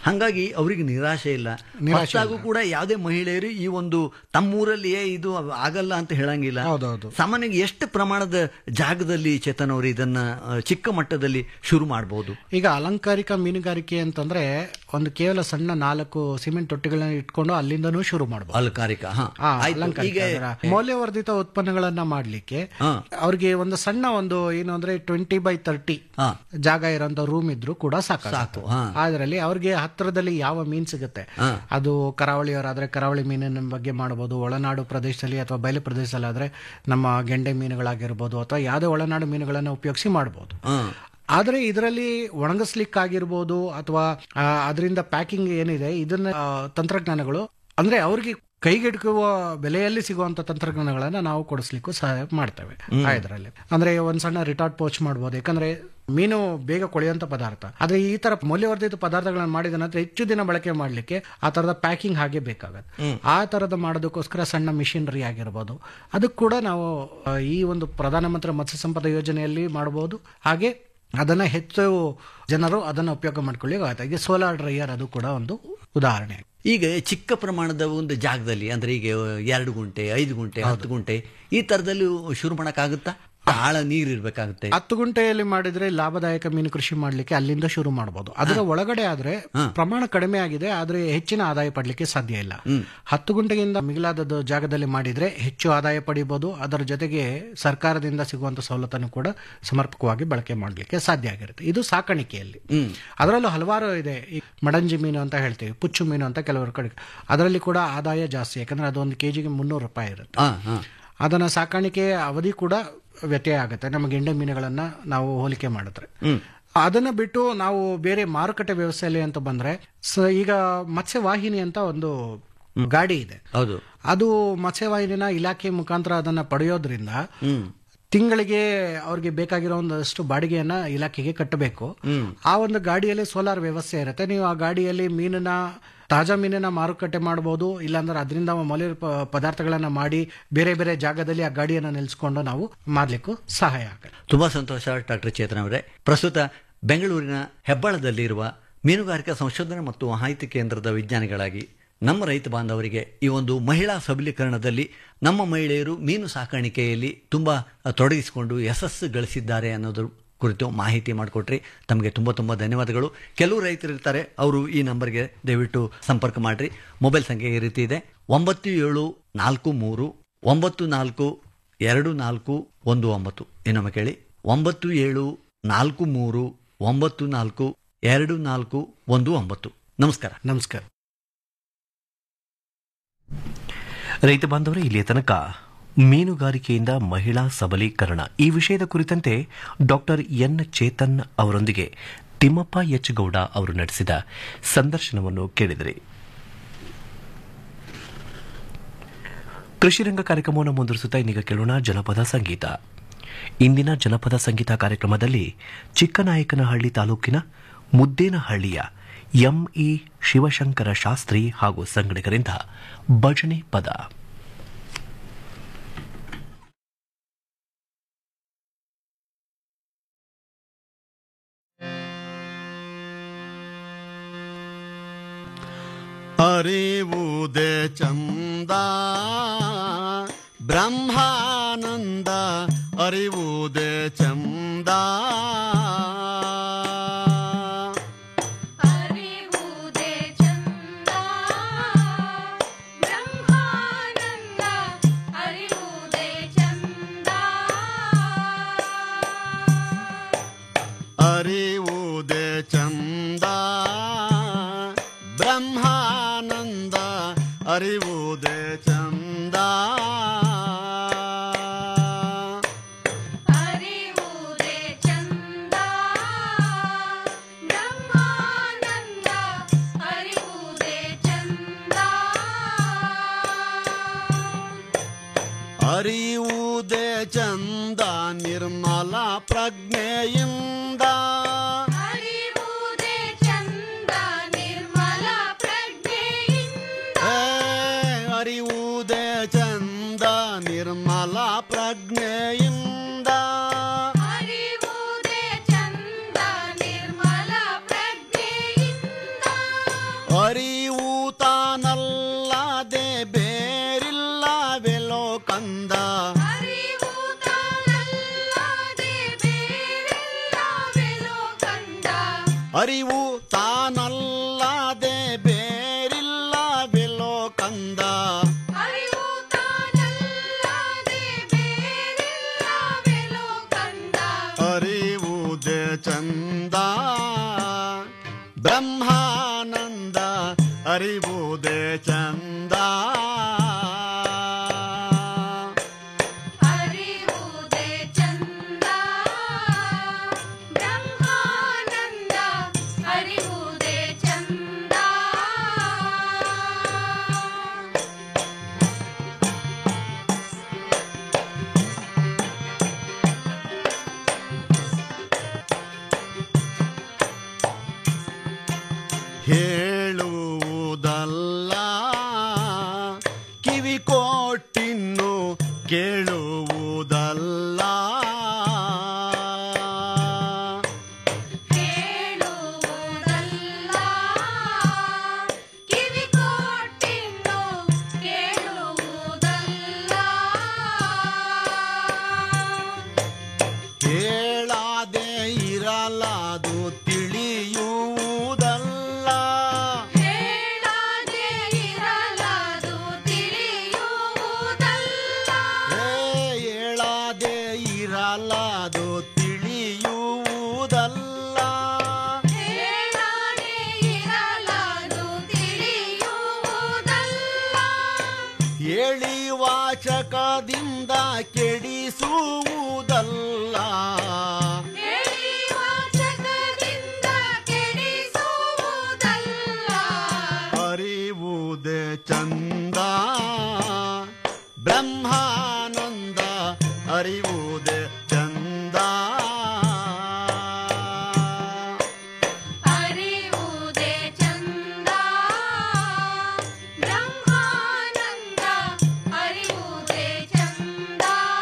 ಹಾಗಾಗಿ ಅವರಿಗೆ ನಿರಾಶೆ ಇಲ್ಲ ನಿರಾಶೆ ಹೊಸ್ದಾಗೂ ಕೂಡ ಯಾವುದೇ ಮಹಿಳೆಯರು ಈ ಒಂದು ತಮ್ಮೂರಲ್ಲಿಯೇ ಇದು ಆಗಲ್ಲ ಅಂತ ಹೇಳಂಗಿಲ್ಲ ಹೌದೌದು. ಸಾಮಾನ್ಯವಾಗಿ ಎಷ್ಟು ಪ್ರಮಾಣದ ಜಾಗದಲ್ಲಿ ಚೇತನ್ ಅವರು ಇದನ್ನ ಆ, ಚಿಕ್ಕ ಮಟ್ಟದಲ್ಲಿ ಶುರು ಮಾಡಬಹುದು ಈಗ ಅಲಂಕಾರಿಕ ಮೀನುಗಾರಿಕೆ ಅಂತಂದ್ರೆ ಒಂದು ಕೇವಲ ಸಣ್ಣ ನಾಲ್ಕು ಸಿಮೆಂಟ್ ತೊಟ್ಟಿಗಳನ್ನ ಇಟ್ಕೊಂಡು ಅಲ್ಲಿಂದನೂ ಶುರು ಮಾಡಬಹುದು ಅಲಂಕಾರಿಕ ಹಾ ಆ, ಆಯ್ತು. ಅಲಂಕಾರಿಕ ಈಗ ಅದರ ಮೌಲ್ಯವರ್ಧಿತ ಉತ್ಪನ್ನಗಳನ್ನ ಮಾಡ್ಲಿಕ್ಕೆ ಹಾ. ಅವ್ರಿಗೆ ಒಂದು ಸಣ್ಣ ಒಂದು ಏನು ಅಂದ್ರೆ ಟ್ವೆಂಟಿ ಬೈ ತರ್ಟಿ ಹಾ. ಜಾಗ ಇರೋಂತ ರೂಮ್ ಇದ್ರು ಕೂಡ ಸಾಕು ಸಾಕು, ಹಾ. ಅದರಲ್ಲಿ ಅವ್ರಿಗೆ ಹತ್ತಿರದಲ್ಲಿ ಯಾವ ಮೀನ್ ಸಿಗುತ್ತೆ ಹಾ. ಅದು ಕರಾವಳಿಯವರಾದ್ರೆ ಕರಾವಳಿ ಮೀನಿನ ಬಗ್ಗೆ ಮಾಡಬಹುದು ಒಳನಾಡು ಪ್ರದೇಶದಲ್ಲಿ ಅಥವಾ ಬಯಲು ಪ್ರದೇಶದಲ್ಲಿ ಆದ್ರೆ ನಮ್ಮ ಗೆಂಡೆ ಮೀನುಗಳಾಗಿರ್ಬೋದು ಅಥವಾ ಯಾವುದೇ ಒಳನಾಡು ಮೀನುಗಳನ್ನ ಉಪಯೋಗಿಸಿ ಮಾಡಬಹುದು ಹಾ. ಆದ್ರೆ ಇದರಲ್ಲಿ ಒಣಗಿಸ್ಲಿಕ್ಕಾಗಿರ್ಬೋದು ಅಥವಾ ಅದರಿಂದ ಪ್ಯಾಕಿಂಗ್ ಏನಿದೆ ಇದನ್ನ ಆ, ತಂತ್ರಜ್ಞಾನಗಳು ಅಂದ್ರೆ ಅವ್ರಿಗೆ ಕೈಗೆಟುಕುವ ಬೆಲೆಯಲ್ಲಿ ಸಿಗುವಂತ ತಂತ್ರಜ್ಞಾನಗಳನ್ನ ನಾವು ಕೊಡಿಸ್ಲಿಕ್ಕೂ ಸಹಾಯ ಮಾಡ್ತೇವೆ ಆ ಇದರಲ್ಲಿ ಅಂದ್ರೆ ಒಂದ್ ಸಣ್ಣ ರಿಟಾರ್ಟ್ ಪೋಚ್ ಮಾಡ್ಬೋದು ಯಾಕಂದ್ರೆ ಮೀನು ಬೇಗ ಕೊಳೆಯುವಂತ ಪದಾರ್ಥ ಆದ್ರೆ ಈ ತರ ಮೌಲ್ಯವರ್ಧಿತ ಪದಾರ್ಥಗಳನ್ನ ಮಾಡಿದ ನಂತರ ಹೆಚ್ಚು ದಿನ ಬಳಕೆ ಮಾಡ್ಲಿಕ್ಕೆ ಆ ತರದ ಪ್ಯಾಕಿಂಗ್ ಹಾಗೆ ಬೇಕಾಗತ್ತೆ ಆ ತರದ ಮಾಡೋದಕ್ಕೋಸ್ಕರ ಸಣ್ಣ ಮಿಷಿನರಿ ಆಗಿರ್ಬೋದು ಅದಕ್ಕೆ ಕೂಡ ನಾವು ಆ, ಈ ಒಂದು ಪ್ರಧಾನಮಂತ್ರಿ ಮತ್ಸ್ಯ ಸಂಪದ ಯೋಜನೆಯಲ್ಲಿ ಮಾಡಬಹುದು ಹಾಗೆ ಅದನ್ನ ಹೆಚ್ಚು ಜನರು ಅದನ್ನ ಉಪಯೋಗ ಮಾಡ್ಕೊಳ್ಳಿ ಆಗುತ್ತೆ ಈಗ ಸೋಲಾರ್ ಡ್ರೈಯರ್ ಅದು ಕೂಡ ಒಂದು ಉದಾಹರಣೆ ಈಗ ಚಿಕ್ಕ ಪ್ರಮಾಣದ ಒಂದು ಜಾಗದಲ್ಲಿ ಅಂದ್ರೆ ಈಗ ಎರಡು ಗುಂಟೆ ಐದು ಗುಂಟೆ ಹತ್ತು ಗುಂಟೆ ಈ ತರದಲ್ಲಿ ಶುರು ಮಾಡಕ್ಕಾಗುತ್ತಾ ಆಳ ನೀರ್ ಇರ್ಬೇಕಾಗುತ್ತೆ ಹತ್ತು ಗುಂಟೆಯಲ್ಲಿ ಮಾಡಿದ್ರೆ ಲಾಭದಾಯಕ ಮೀನು ಕೃಷಿ ಮಾಡ್ಲಿಕ್ಕೆ ಅಲ್ಲಿಂದ ಶುರು ಮಾಡಬಹುದು ಅದರ ಒಳಗಡೆ ಆದ್ರೆ ಪ್ರಮಾಣ ಕಡಿಮೆ ಆಗಿದೆ ಆದ್ರೆ ಹೆಚ್ಚಿನ ಆದಾಯ ಪಡ್ಲಿಕ್ಕೆ ಸಾಧ್ಯ ಇಲ್ಲ ಹತ್ತು ಗುಂಟೆಗಿಂತ ಮಿಗಿಲಾದ ಜಾಗದಲ್ಲಿ ಮಾಡಿದ್ರೆ ಹೆಚ್ಚು ಆದಾಯ ಪಡಿಬಹುದು ಅದರ ಜೊತೆಗೆ ಸರ್ಕಾರದಿಂದ ಸಿಗುವಂತ ಸವಲತ್ತನ್ನು ಕೂಡ ಸಮರ್ಪಕವಾಗಿ ಬಳಕೆ ಮಾಡ್ಲಿಕ್ಕೆ ಸಾಧ್ಯ ಆಗಿರುತ್ತೆ ಇದು ಸಾಕಾಣಿಕೆಯಲ್ಲಿ ಅದರಲ್ಲೂ ಹಲವಾರು ಇದೆ ಈ ಮಡಂಜಿ ಮೀನು ಅಂತ ಹೇಳ್ತೀವಿ ಪುಚ್ಚು ಮೀನು ಅಂತ ಕೆಲವರು ಕಡೆ ಅದರಲ್ಲಿ ಕೂಡ ಆದಾಯ ಜಾಸ್ತಿ ಯಾಕಂದ್ರೆ ಅದು ಒಂದು ಕೆಜಿಗೆ ಮುನ್ನೂರು ರೂಪಾಯಿ ಇರುತ್ತೆ ಹಾ ಹಾ ಅದನ್ನ ಸಾಕಾಣಿಕೆ ಅವಧಿ ಕೂಡ ವ್ಯತ್ಯಯ ಆಗುತ್ತೆ ನಮ್ಮ ಗೆಂಡೆ ಮೀನುಗಳನ್ನ ನಾವು ಹೋಲಿಕೆ ಮಾಡಿದ್ರೆ ಅದನ್ನ ಬಿಟ್ಟು ನಾವು ಬೇರೆ ಮಾರುಕಟ್ಟೆ ವ್ಯವಸ್ಥೆಯಲ್ಲಿ ಅಂತ ಬಂದ್ರೆ ಸ- ಈಗ ಮತ್ಸ್ಯವಾಹಿನಿ ಅಂತ ಒಂದು ಗಾಡಿ ಇದೆ ಹೌದು ಅದು ಮತ್ಸ್ಯವಾಹಿನಿನ ಇಲಾಖೆ ಮುಖಾಂತರ ಅದನ್ನ ಪಡೆಯೋದ್ರಿಂದ ತಿಂಗಳಿಗೆ ಅವ್ರಿಗೆ ಬೇಕಾಗಿರೋ ಒಂದಷ್ಟು ಬಾಡಿಗೆಯನ್ನ ಇಲಾಖೆಗೆ ಕಟ್ಟಬೇಕು ಆ ಒಂದು ಗಾಡಿಯಲ್ಲಿ ಸೋಲಾರ್ ವ್ಯವಸ್ಥೆ ಇರುತ್ತೆ ನೀವು ಆ ಗಾಡಿಯಲ್ಲಿ ಮೀನನ್ನ ತಾಜಾ ಮೀನನ್ನ ಮಾರುಕಟ್ಟೆ ಮಾಡಬಹುದು ಇಲ್ಲಾಂದ್ರೆ ಅದರಿಂದ ಮೌಲ್ಯ ಪ- ಪದಾರ್ಥಗಳನ್ನ ಮಾಡಿ ಬೇರೆ ಬೇರೆ ಜಾಗದಲ್ಲಿ ಆ ಗಾಡಿಯನ್ನ ನಿಲ್ಸ್ಕೊಂಡು ನಾವು ಮಾರ್ಲಿಕ್ಕೂ ಸಹಾಯ ಆಗುತ್ತೆ ತುಂಬಾ ಸಂತೋಷ ಡಾಕ್ಟರ್ ಚೇತನ್ ಅವರೇ ಪ್ರಸ್ತುತ ಬೆಂಗಳೂರಿನ ಹೆಬ್ಬಾಳದಲ್ಲಿರುವ ಮೀನುಗಾರಿಕಾ ಸಂಶೋಧನೆ ಮತ್ತು ಮಾಹಿತಿ ಕೇಂದ್ರದ ವಿಜ್ಞಾನಿಗಳಾಗಿ ನಮ್ಮ ರೈತ ಬಾಂಧವರಿಗೆ ಈ ಒಂದು ಮಹಿಳಾ ಸಬಲೀಕರಣದಲ್ಲಿ ನಮ್ಮ ಮಹಿಳೆಯರು ಮೀನು ಸಾಕಾಣಿಕೆಯಲ್ಲಿ ತುಂಬಾ ತೊಡಗಿಸಿಕೊಂಡು ಯಶಸ್ಸು ಗಳಿಸಿದ್ದಾರೆ ಅನ್ನೋದ್ರ ಕುರಿತು ಮಾಹಿತಿ ಮಾಡಿಕೊಟ್ರಿ ತಮಗೆ ತುಂಬ ತುಂಬ ಧನ್ಯವಾದಗಳು ಕೆಲವು ರೈತರು ಇರ್ತಾರೆ ಅವರು ಈ ನಂಬರ್ಗೆ ದಯವಿಟ್ಟು ಸಂಪರ್ಕ ಮಾಡ್ರಿ ಮೊಬೈಲ್ ಸಂಖ್ಯೆ ಈ ರೀತಿ ಇದೆ ಒಂಬತ್ತು ಏಳು ನಾಲ್ಕು ಮೂರು ಒಂಬತ್ತು ನಾಲ್ಕು ಎರಡು ನಾಲ್ಕು ಒಂದು ಒಂಬತ್ತು ಇನ್ನೊಮ್ಮೆ ಕೇಳಿ ಒಂಬತ್ತು ಏಳು ನಾಲ್ಕು ಮೂರು ಒಂಬತ್ತು ನಾಲ್ಕು ಎರಡು ನಾಲ್ಕು ಒಂದು ಒಂಬತ್ತು ನಮಸ್ಕಾರ ನಮಸ್ಕಾರ ರೈತ ಬಾಂಧವರೇ ಇಲ್ಲಿಯ ತನಕ ಮೀನುಗಾರಿಕೆಯಿಂದ ಮಹಿಳಾ ಸಬಲೀಕರಣ ಈ ವಿಷಯದ ಕುರಿತಂತೆ ಡಾಕ್ಟರ್ ಎನ್ ಚೇತನ್ ಅವರೊಂದಿಗೆ ತಿಮ್ಮಪ್ಪ ಎಚ್ ಗೌಡ ಅವರು ನಡೆಸಿದ ಸಂದರ್ಶನವನ್ನು ಕೇಳಿದಿರಿ ಕೃಷಿರಂಗ ಕಾರ್ಯಕ್ರಮವನ್ನು ಮುಂದುವರಿಸುತ್ತಾ ಇನ್ನೀಗ ಕೇಳೋಣ ಜನಪದ ಸಂಗೀತ ಇಂದಿನ ಜನಪದ ಸಂಗೀತ ಕಾರ್ಯಕ್ರಮದಲ್ಲಿ ಚಿಕ್ಕನಾಯಕನಹಳ್ಳಿ ತಾಲೂಕಿನ ಮುದ್ದೇನಹಳ್ಳಿಯ ಎಂಇ ಶಿವಶಂಕರ ಶಾಸ್ತ್ರಿ ಹಾಗೂ ಸಂಗಡಿಗರಿಂದ ಭಜನೆ ಪದ ಅರಿವುದೇ ಚಂದ ಬ್ರಹ್ಮಾನಂದ ಅರಿವುದೇ ಚಂದ ಅರಿವುದೇ ಚಂದ ಬ್ರಹ್ಮಾನಂದ ಅರಿವುದೇ ಚಂದ ಅರಿವುದೇ ಚಂದ ಬ್ರಹ್ಮಾನಂದ ಅರಿವುದೇ ಚಂದ ಅರಿವುದೇ ಚಂದ ಬ್ರಹ್ಮಾನಂದ ಅರಿವುದೇ ಚಂದ ಅರಿವುದೇ ಚಂದ ನಿರ್ಮಲ ಪ್ರಜ್ಞೆಯಿಂದ ಅರಿವುದೇ ಚಂದ ನಿರ್ಮಲ ಪ್ರಜ್ಞೆಯಿಂದ ಏ, ಅರಿವುದೇ ಚಂದ ನಿರ್ಮಲ ಪ್ರಜ್ಞೆಯಿಂದ ಅರಿವುದೇ ಚಂದ ನಿರ್ಮಲ ಪ್ರಜ್ಞೆಯಿಂದ ಚಂದ ಅರಿವು ತಾನಲ್ಲದೆ ಬೇರೆಲ್ಲವೆಲ್ಲೋ ಕಂಡ ಅರಿವು ತಾನಲ್ಲದೆ ಬೇರಿಲ್ಲವೆಲ್ಲೋ ಕಂದ ಅರಿವು ತಾನಲ್ಲದೆ ಬೇರೆಲ್ಲವೆಲ್ಲೋ ಕಂಡ ಅರಿವುದೇ ಚಂದ ಬ್ರಹ್ಮಾನಂದ ಅರಿವುದೇ ಚಂದ ಅರಿವುದೇ ಚಂದ ಬ್ರಹ್ಮಾನಂದ ಅರಿವುದೇ ಚಂದ ಹೇಳುವುದಲ್ಲ ಕಿವಿ ಕೊಟ್ಟಿನ್ನು ಕೇಳುವುದಲ್ಲ ಹೇಳುವುದಲ್ಲ ಕಿವಿ ಕೊಟ್ಟಿನ್ನು ಕೇಳುವುದಲ್ಲ ಹೇಳಾದೆ ಇರಲಾದು ತಿಳಿಯುವುದಲ್ಲ ಹೇಳದೆ ಇರಲಾದು ತಿಳಿಯುವುದಲ್ಲ ಹೇ ಹೇಳಾದೆ ಇರಲಾದು ತಿಳಿಯುವುದಲ್ಲ ಹೇಳದೆ ಇರಲಾದು ತಿಳಿಯುವುದಲ್ಲ ಹೇಳಿ ವಾಚಕದಿಂದ ಕೆಡಿಸುವುದಲ್ಲ ಹೇಳಿ ವಾಚಕದಿಂದ ಕೆಡಿಸುವುದಲ್ಲ ಅರಿವುದೇ ಚಂದ ಬ್ರಹ್ಮಾನಂದ ಅರಿವುದೇ ಚಂದ ಅರಿವುದೇ ಚಂದ ಬ್ರಹ್ಮಾನಂದ ಅರಿವುದೇ ಚಂದ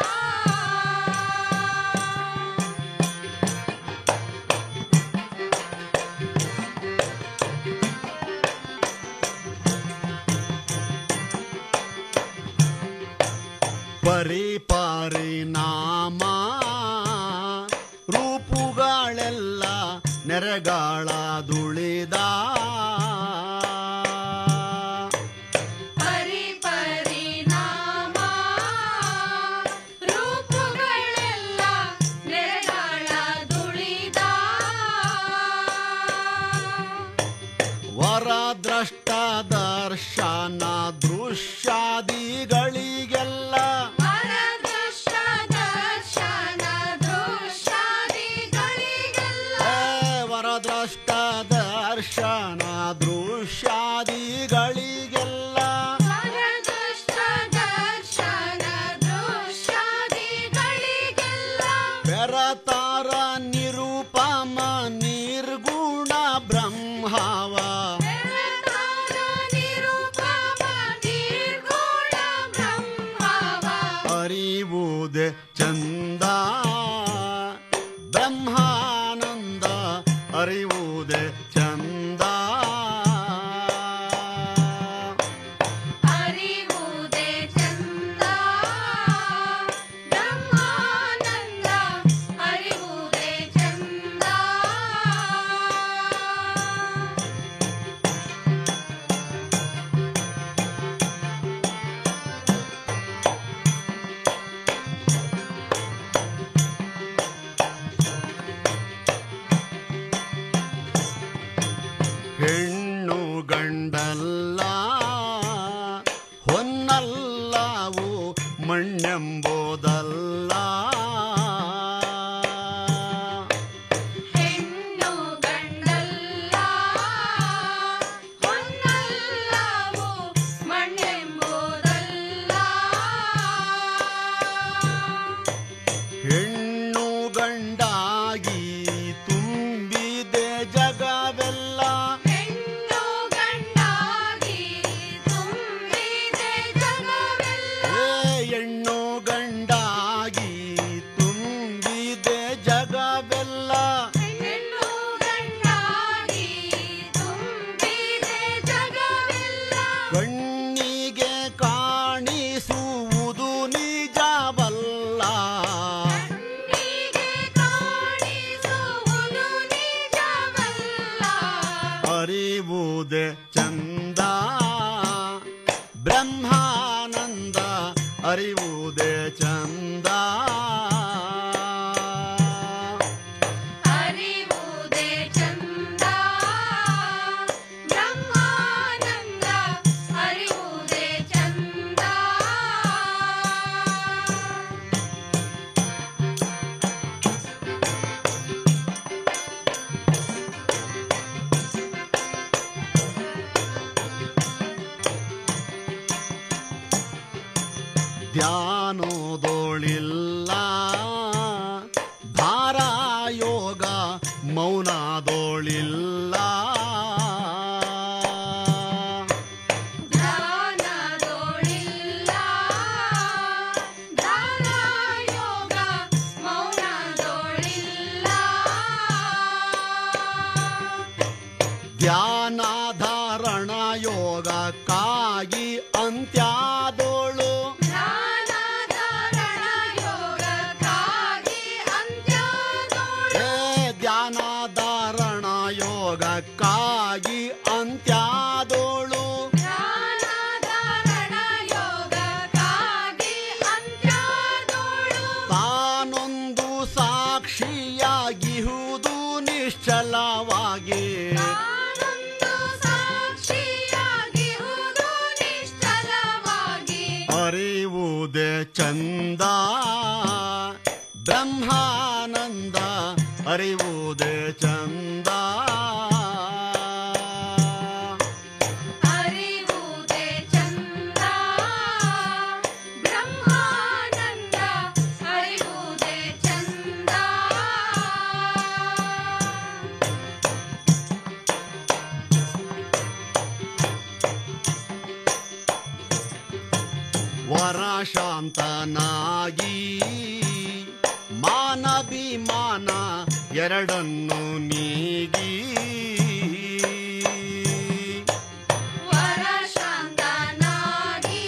ಪರಿ ಪರಿಣಾಮ ರೂಪುಗಳೆಲ್ಲ ನೆರೆಗಾಳ ದುಳಿದ ಪರಿ ಪರಿಣಾಮ ರೂಪುಗಳೆಲ್ಲ ನೆರೆಗಾಳ ದುಳಿದ ವರದ್ರಷ್ಟ ದರ್ಶನ ದೃಶ್ಯಾದಿಗಳಿಗೆಲ್ಲ ವರದೃಷ್ಟ ದರ್ಶನ ದೃಶ್ಯಾದಿಗಳಿಗೆಲ್ಲ ಏ, ವರದ್ರಷ್ಟ ದರ್ಶನ ದೃಶ್ಯಾದಿಗಳಿಗೆಲ್ಲ ವರದೃಷ್ಟ ದರ್ಶನ ದೃಶ್ಯಾದಿಗಳಿಗೆಲ್ಲ ಬೆರತಾರ ನಿರುಪಮ ನಿರ್ಗುಣ ಬ್ರಹ್ಮವ ಬೆಳತಾರ ನಿರುಪಮ ನಿರ್ಗುಣ ಬ್ರಹ್ಮವ ಅರಿವುದೇ ಚಂದ ಬ್ರಹ್ಮಾನಂದ ಅರಿವುದೇ ಚಂದ ಅರಿವುದೇ ಚಂದ ಬ್ರಹ್ಮಾನಂದ ಅರಿವುದೇ ಚಂದ ಹೆಣ್ಣು ಗಂಡಲ್ಲ ಹೊನ್ನಲ್ಲವು ಮಣ್ಣೆಂಬುದಲ್ಲ ಹೆಣ್ಣು ಗಂಡಲ್ಲ ಹೊನ್ನಲ್ಲವು ಮಣ್ಣೆಂಬುದಲ್ಲ ಹೆಣ್ಣು ಗಂಡಾಗಿ ತುಂಬಿದೆ ಜಗವೆಲ್ಲ ಹೆಣ್ಣು ಗಂಡಾಗಿ ತುಂಬಿದೆ ಜಗವೆಲ್ಲ ಏ ಹೆಣ್ಣು ಗಂಡಾಗಿ ತುಂಬ ಅರಿವುದೇ ಚಂದ ಬ್ರಹ್ಮಾನಂದ ಅರಿವುದೇ ಚಂದ ಅರಿವುದೇ ಚಂದ ಬ್ರಹ್ಮಾನಂದ ಅರಿವುದೇ ಚಂದ ಧ್ಯಾನೋದೋಳಿಲ್ಲ ಧಾರಾಯೋಗ ಮೌನದೋಳಿಲ್ಲ ಧ್ಯಾನದೋಳಿಲ್ಲ ಧ್ಯಾನಯೋಗ ಮೌನದೋಳಿಲ್ಲ ಧ್ಯಾನಾಧಾರಣ ಯೋಗಕ್ಕಾಗಿ ಅಂತ್ಯಾದೋಳು ಧ್ಯಾನಧಾರಣ ಯೋಗಕ್ಕಾಗಿ ಅಂತ್ಯದೋಳು ಏ ಧ್ಯಾನಾಧಾರಣ ಯೋಗಕ್ಕಾಗಿ ಅಂತ್ಯಾದೋಳು ಧ್ಯಾನಧಾರಣ ಯೋಗಕ್ಕಾಗಿ ಅಂತ್ಯದೋಳು ತಾನೊಂದು ಸಾಕ್ಷಿಯಾಗಿಹುದು ನಿಶ್ಚಲವಾಗಿ ನಾನೊಂದು ಸಾಕ್ಷಿಯಾಗಿರುವುದು ನಿಶ್ಚಲವಾಗಿ ಅರಿವುದೇ ಚಂದ ಬ್ರಹ್ಮಾನಂದ ಅರಿವುದೇ ಚಂದ ಅರಿವುದೇ ಚಂದ ಬ್ರಹ್ಮಾನಂದ ಅರಿವುದೇ ಚಂದ ವರಶಾಂತನಾಗಿ ಮಾನಭಿಮಾನ ಎರಡನ್ನು ನೀಗಿ ವರಶಾಂತನಾಗಿ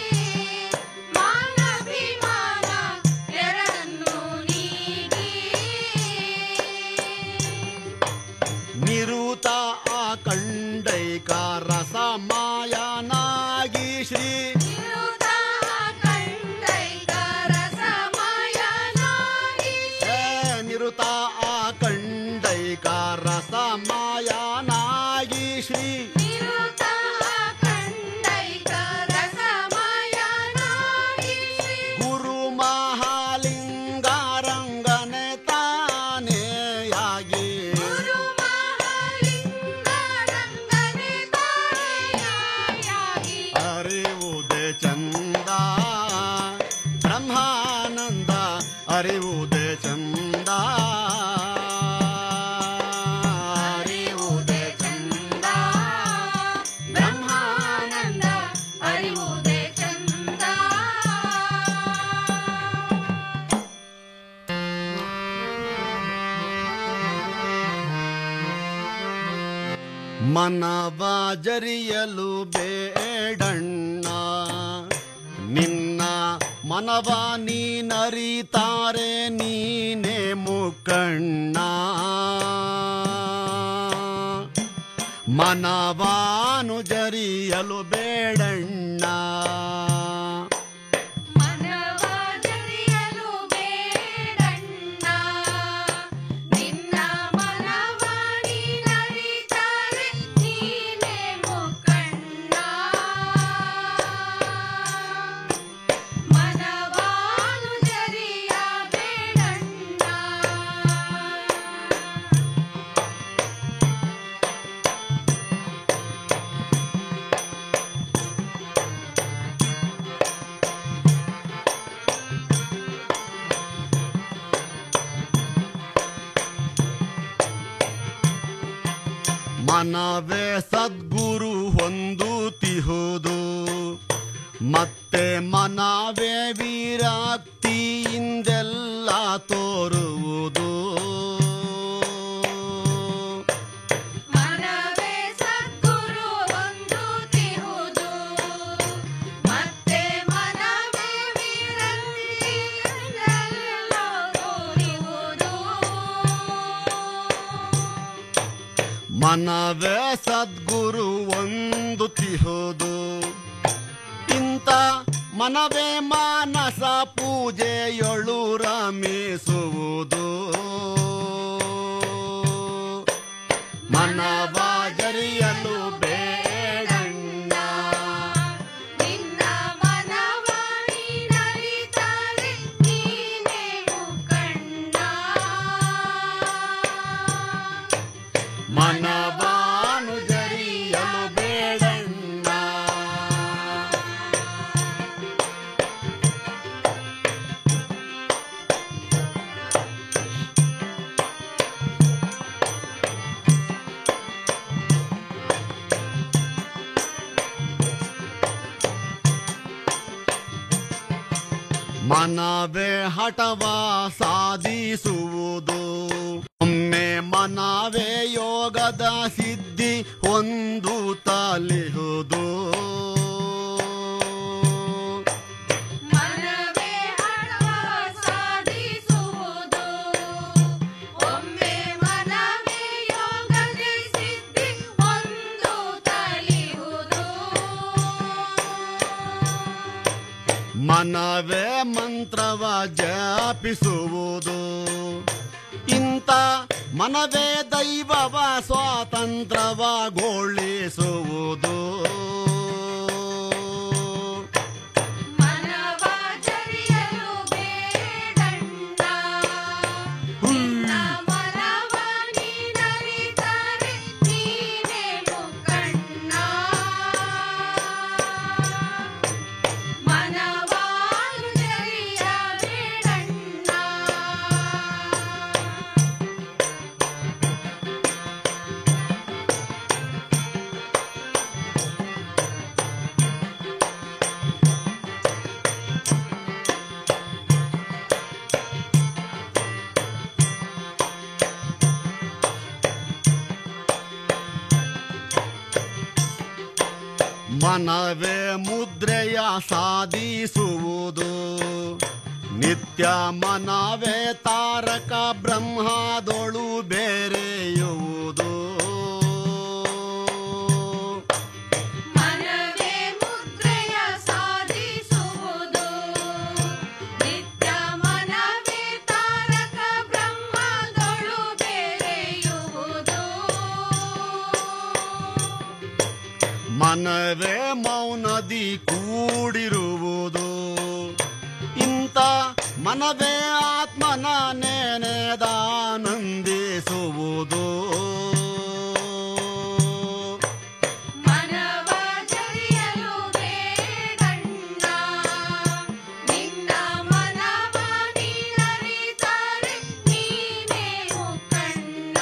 ಮಾನಭಿಮಾನ ಎರಡನ್ನೂ ನೀಗಿ ನಿರುತ ಆಕಂಡೈಕ ರಸಮಾಯನಾಗಿ ಶ್ರೀ ನಿರುತ ಕಂಡೈಕ ರಸಮಯನಾಗಿ ಏ ನಿರುತ ಆಕಂಡೈಕ ರಸಮಾಯನಾಗಿ ಶ್ರೀ ನಿರುತ ಕಂಡೈಕ ರಸಮಯನಾಗಿ ಗುರು ಮಹಾಲಿಂಗಾರಂಗನೆ ತಾನೇಯಾಗಿ ಗುರು ಮಹಾಲಿಂಗರಂಗನೆ ತಾನೆಯಾಗಿ ಅರಿವುದೇ ಚಂದ ಬ್ರಹ್ಮಾನಂದ ಅರಿವುದೇ ಚಂದ ಅರಿವುದೇ ಚಂದ ಬ್ರಹ್ಮಾನಂದ ಅರಿವುದೇ ಚಂದ ಮನವ ಜರಿಯಲು ಬೇಡಣ್ಣ ನಿನ್ನ ಮನವ ನೀನರಿತಾರೆ ನೀನೇ ಮುಕ್ಕಣ್ಣ ಮನವಾನು ಜರಿಯಲು ಬೇಡಣ್ಣ ಮನವ ಜರಿಯಲು ಬೇಡಣ್ಣ ನಿನ್ನ ಮನವಾಣಿ ನರಿತಾರೆ ನೀನೇ ಮುಕ್ಕಣ್ಣ ಮನವಾನು ಜರಿಯ ಬೇಡಣ್ಣ ಮನವೇ ಸದ್ಗುರು ಹೊಂದುತ್ತಿಹುದು ಮತ್ತೆ ಮನವೇ ವಿರಕ್ತಿಯಿಂದೆಲ್ಲ ತೋರುವುದು ಮನವೇ ಸದ್ಗುರು ಹೊಂದುತ್ತಿಹುದು ಮತ್ತೆ ಮನವೇ ವಿರಕ್ತಿಯನ್ನೆಲ್ಲ ತೋರುವುದು ಮನವೇ ಸದ್ಗುರು ಒಂದು ತಿಹುದು ಇಂಥ ಮನವೇ ಮಾನಸ ಪೂಜೆಯೊಳು ರಮಿಸುವುದು ಮನವ ಜರಿಯಲು ಬೇಡಣ್ಣ ನಿನ್ನ ಮನವಾಣಿ ನರಿತಾರೆ ನೀನೇ ಮುಖಂಡ ಮನವಾನು ಜರಿಯಲು ಬೇಡಣ್ಣ ಮನವೇ ಹಠವ ಸಾಧಿಸುವುದು ಒಮ್ಮೆ ಮನವೇ ಯೋಗದ ಸಿದ್ಧಿ ಒಂದು ತಲಿಹುದು ಮನವೇ ಹಠವ ಸಾಧಿಸುವುದು ಒಮ್ಮೆ ಮನವೇ ಯೋಗದ ಸಿದ್ಧಿ ಒಂದು ತಲಿಹುದು ಮನವೇ ಮಂತ್ರವ ಜಪಿಸುವುದು ಇಂಥ ಮನವೇ ದೈವವ ಸ್ವಾತಂತ್ರ್ಯವಗೊಳಿಸುವುದು ಮನವ ಜರಿಯಲು ಬೇಡಣ್ಣ ನಿನ್ನ ಮನವ ನೀನರಿತಾರೆ ನೀನೇ ಮುಖಂಡ ಮನವಾನು ಜರಿಯ ಬೇಡಣ್ಣ ಮನವೇ ಮುದ್ರೆಯ ಸಾಧಿಸುವುದು ನಿತ್ಯ ಮನವೇ ತಾರಕ ಬ್ರಹ್ಮದೊಳು ಬೇರೆಯುವುದು ಮನವೇ ಮುದ್ರೆಯ ಸಾಧಿಸುವುದು ನಿತ್ಯ ಮನವೇ ತಾರಕ ಬ್ರಹ್ಮದೊಳು ಬೇರೆಯುವುದು ಮನವೇ ಮೌನದಿ ಕೂಡಿರುವುದು ಇಂಥ ಮನವೇ ಆತ್ಮನ ನೆನೆದಾನಂದಿಸುವುದು ಮನವ ಜರಿಯಲು ಬೇಡಣ್ಣ ನಿನ್ನ ಮನವ ನೀನರಿತಾರೆ ನೀನೇ ಮುಖಂಡ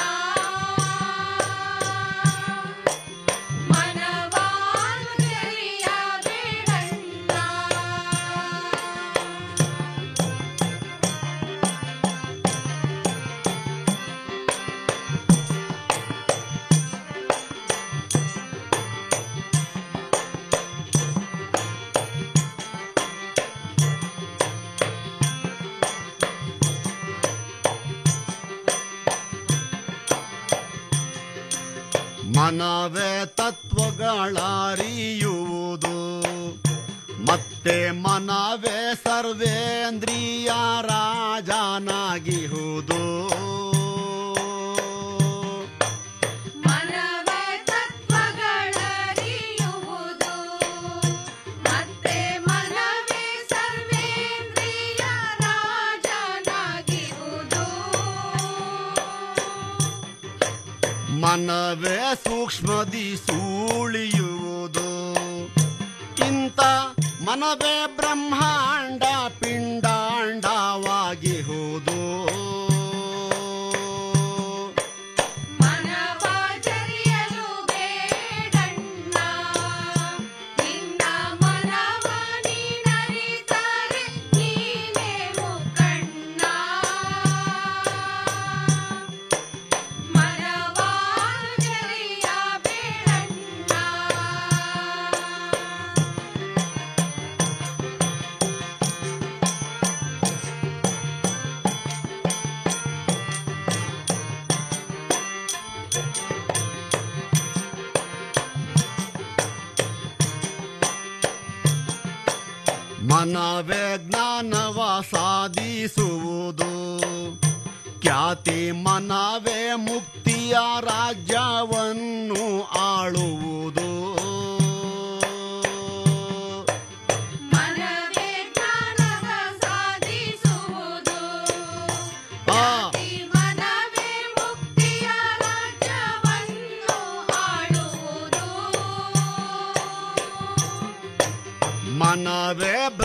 ಮನವಾನು ಜರಿಯ ಬೇಡಣ್ಣ ಮನವೇ ತತ್ವಗಳರಿಯುವುದು ಮತ್ತೆ ಮನವೇ ಸರ್ವೇಂದ್ರಿಯ ರಾಜನಾಗಿಹುದು ಮನವೇ ತತ್ವಗಳರಿಯುವುದು ಮತ್ತೆ ಮನವೇ ಸರ್ವೇಂದ್ರಿಯ ರಾಜನಾಗಿರುವುದು ಮನವೇ ಸೂಕ್ಷ್ಮದಿ ಸೂಳಿಯುವುದು ಇಂಥ ಮನವೇ ಬ್ರಹ್ಮಾಂಡ ಪಿಂಡಾಂಡವಾಗಿಹುದು ಮನವ ಜರಿಯಲು ಬೇಡಣ್ಣ ನಿನ್ನ ಮನವ ನೀನರಿತಾರೆ ನೀನೇ ಮುಖಂಡ ಮನವ ಜರಿಯ ಬೇಡಣ್ಣ ಸಾಧಿಸುವುದು ಖ್ಯಾತಿ ಮನವೇ ಮುಕ್ತಿಯ ರಾಜ್ಯವನ್ನು ಆಳುವುದು ಮನವೇ ಜ್ಞಾನವ ಸಾಧಿಸುವುದು ಆ ಈ ಮನವೇ ಮುಕ್ತಿಯ ರಾಜ್ಯವನ್ನು ಆಳುವುದು ಮನವೇ ಬ್ರ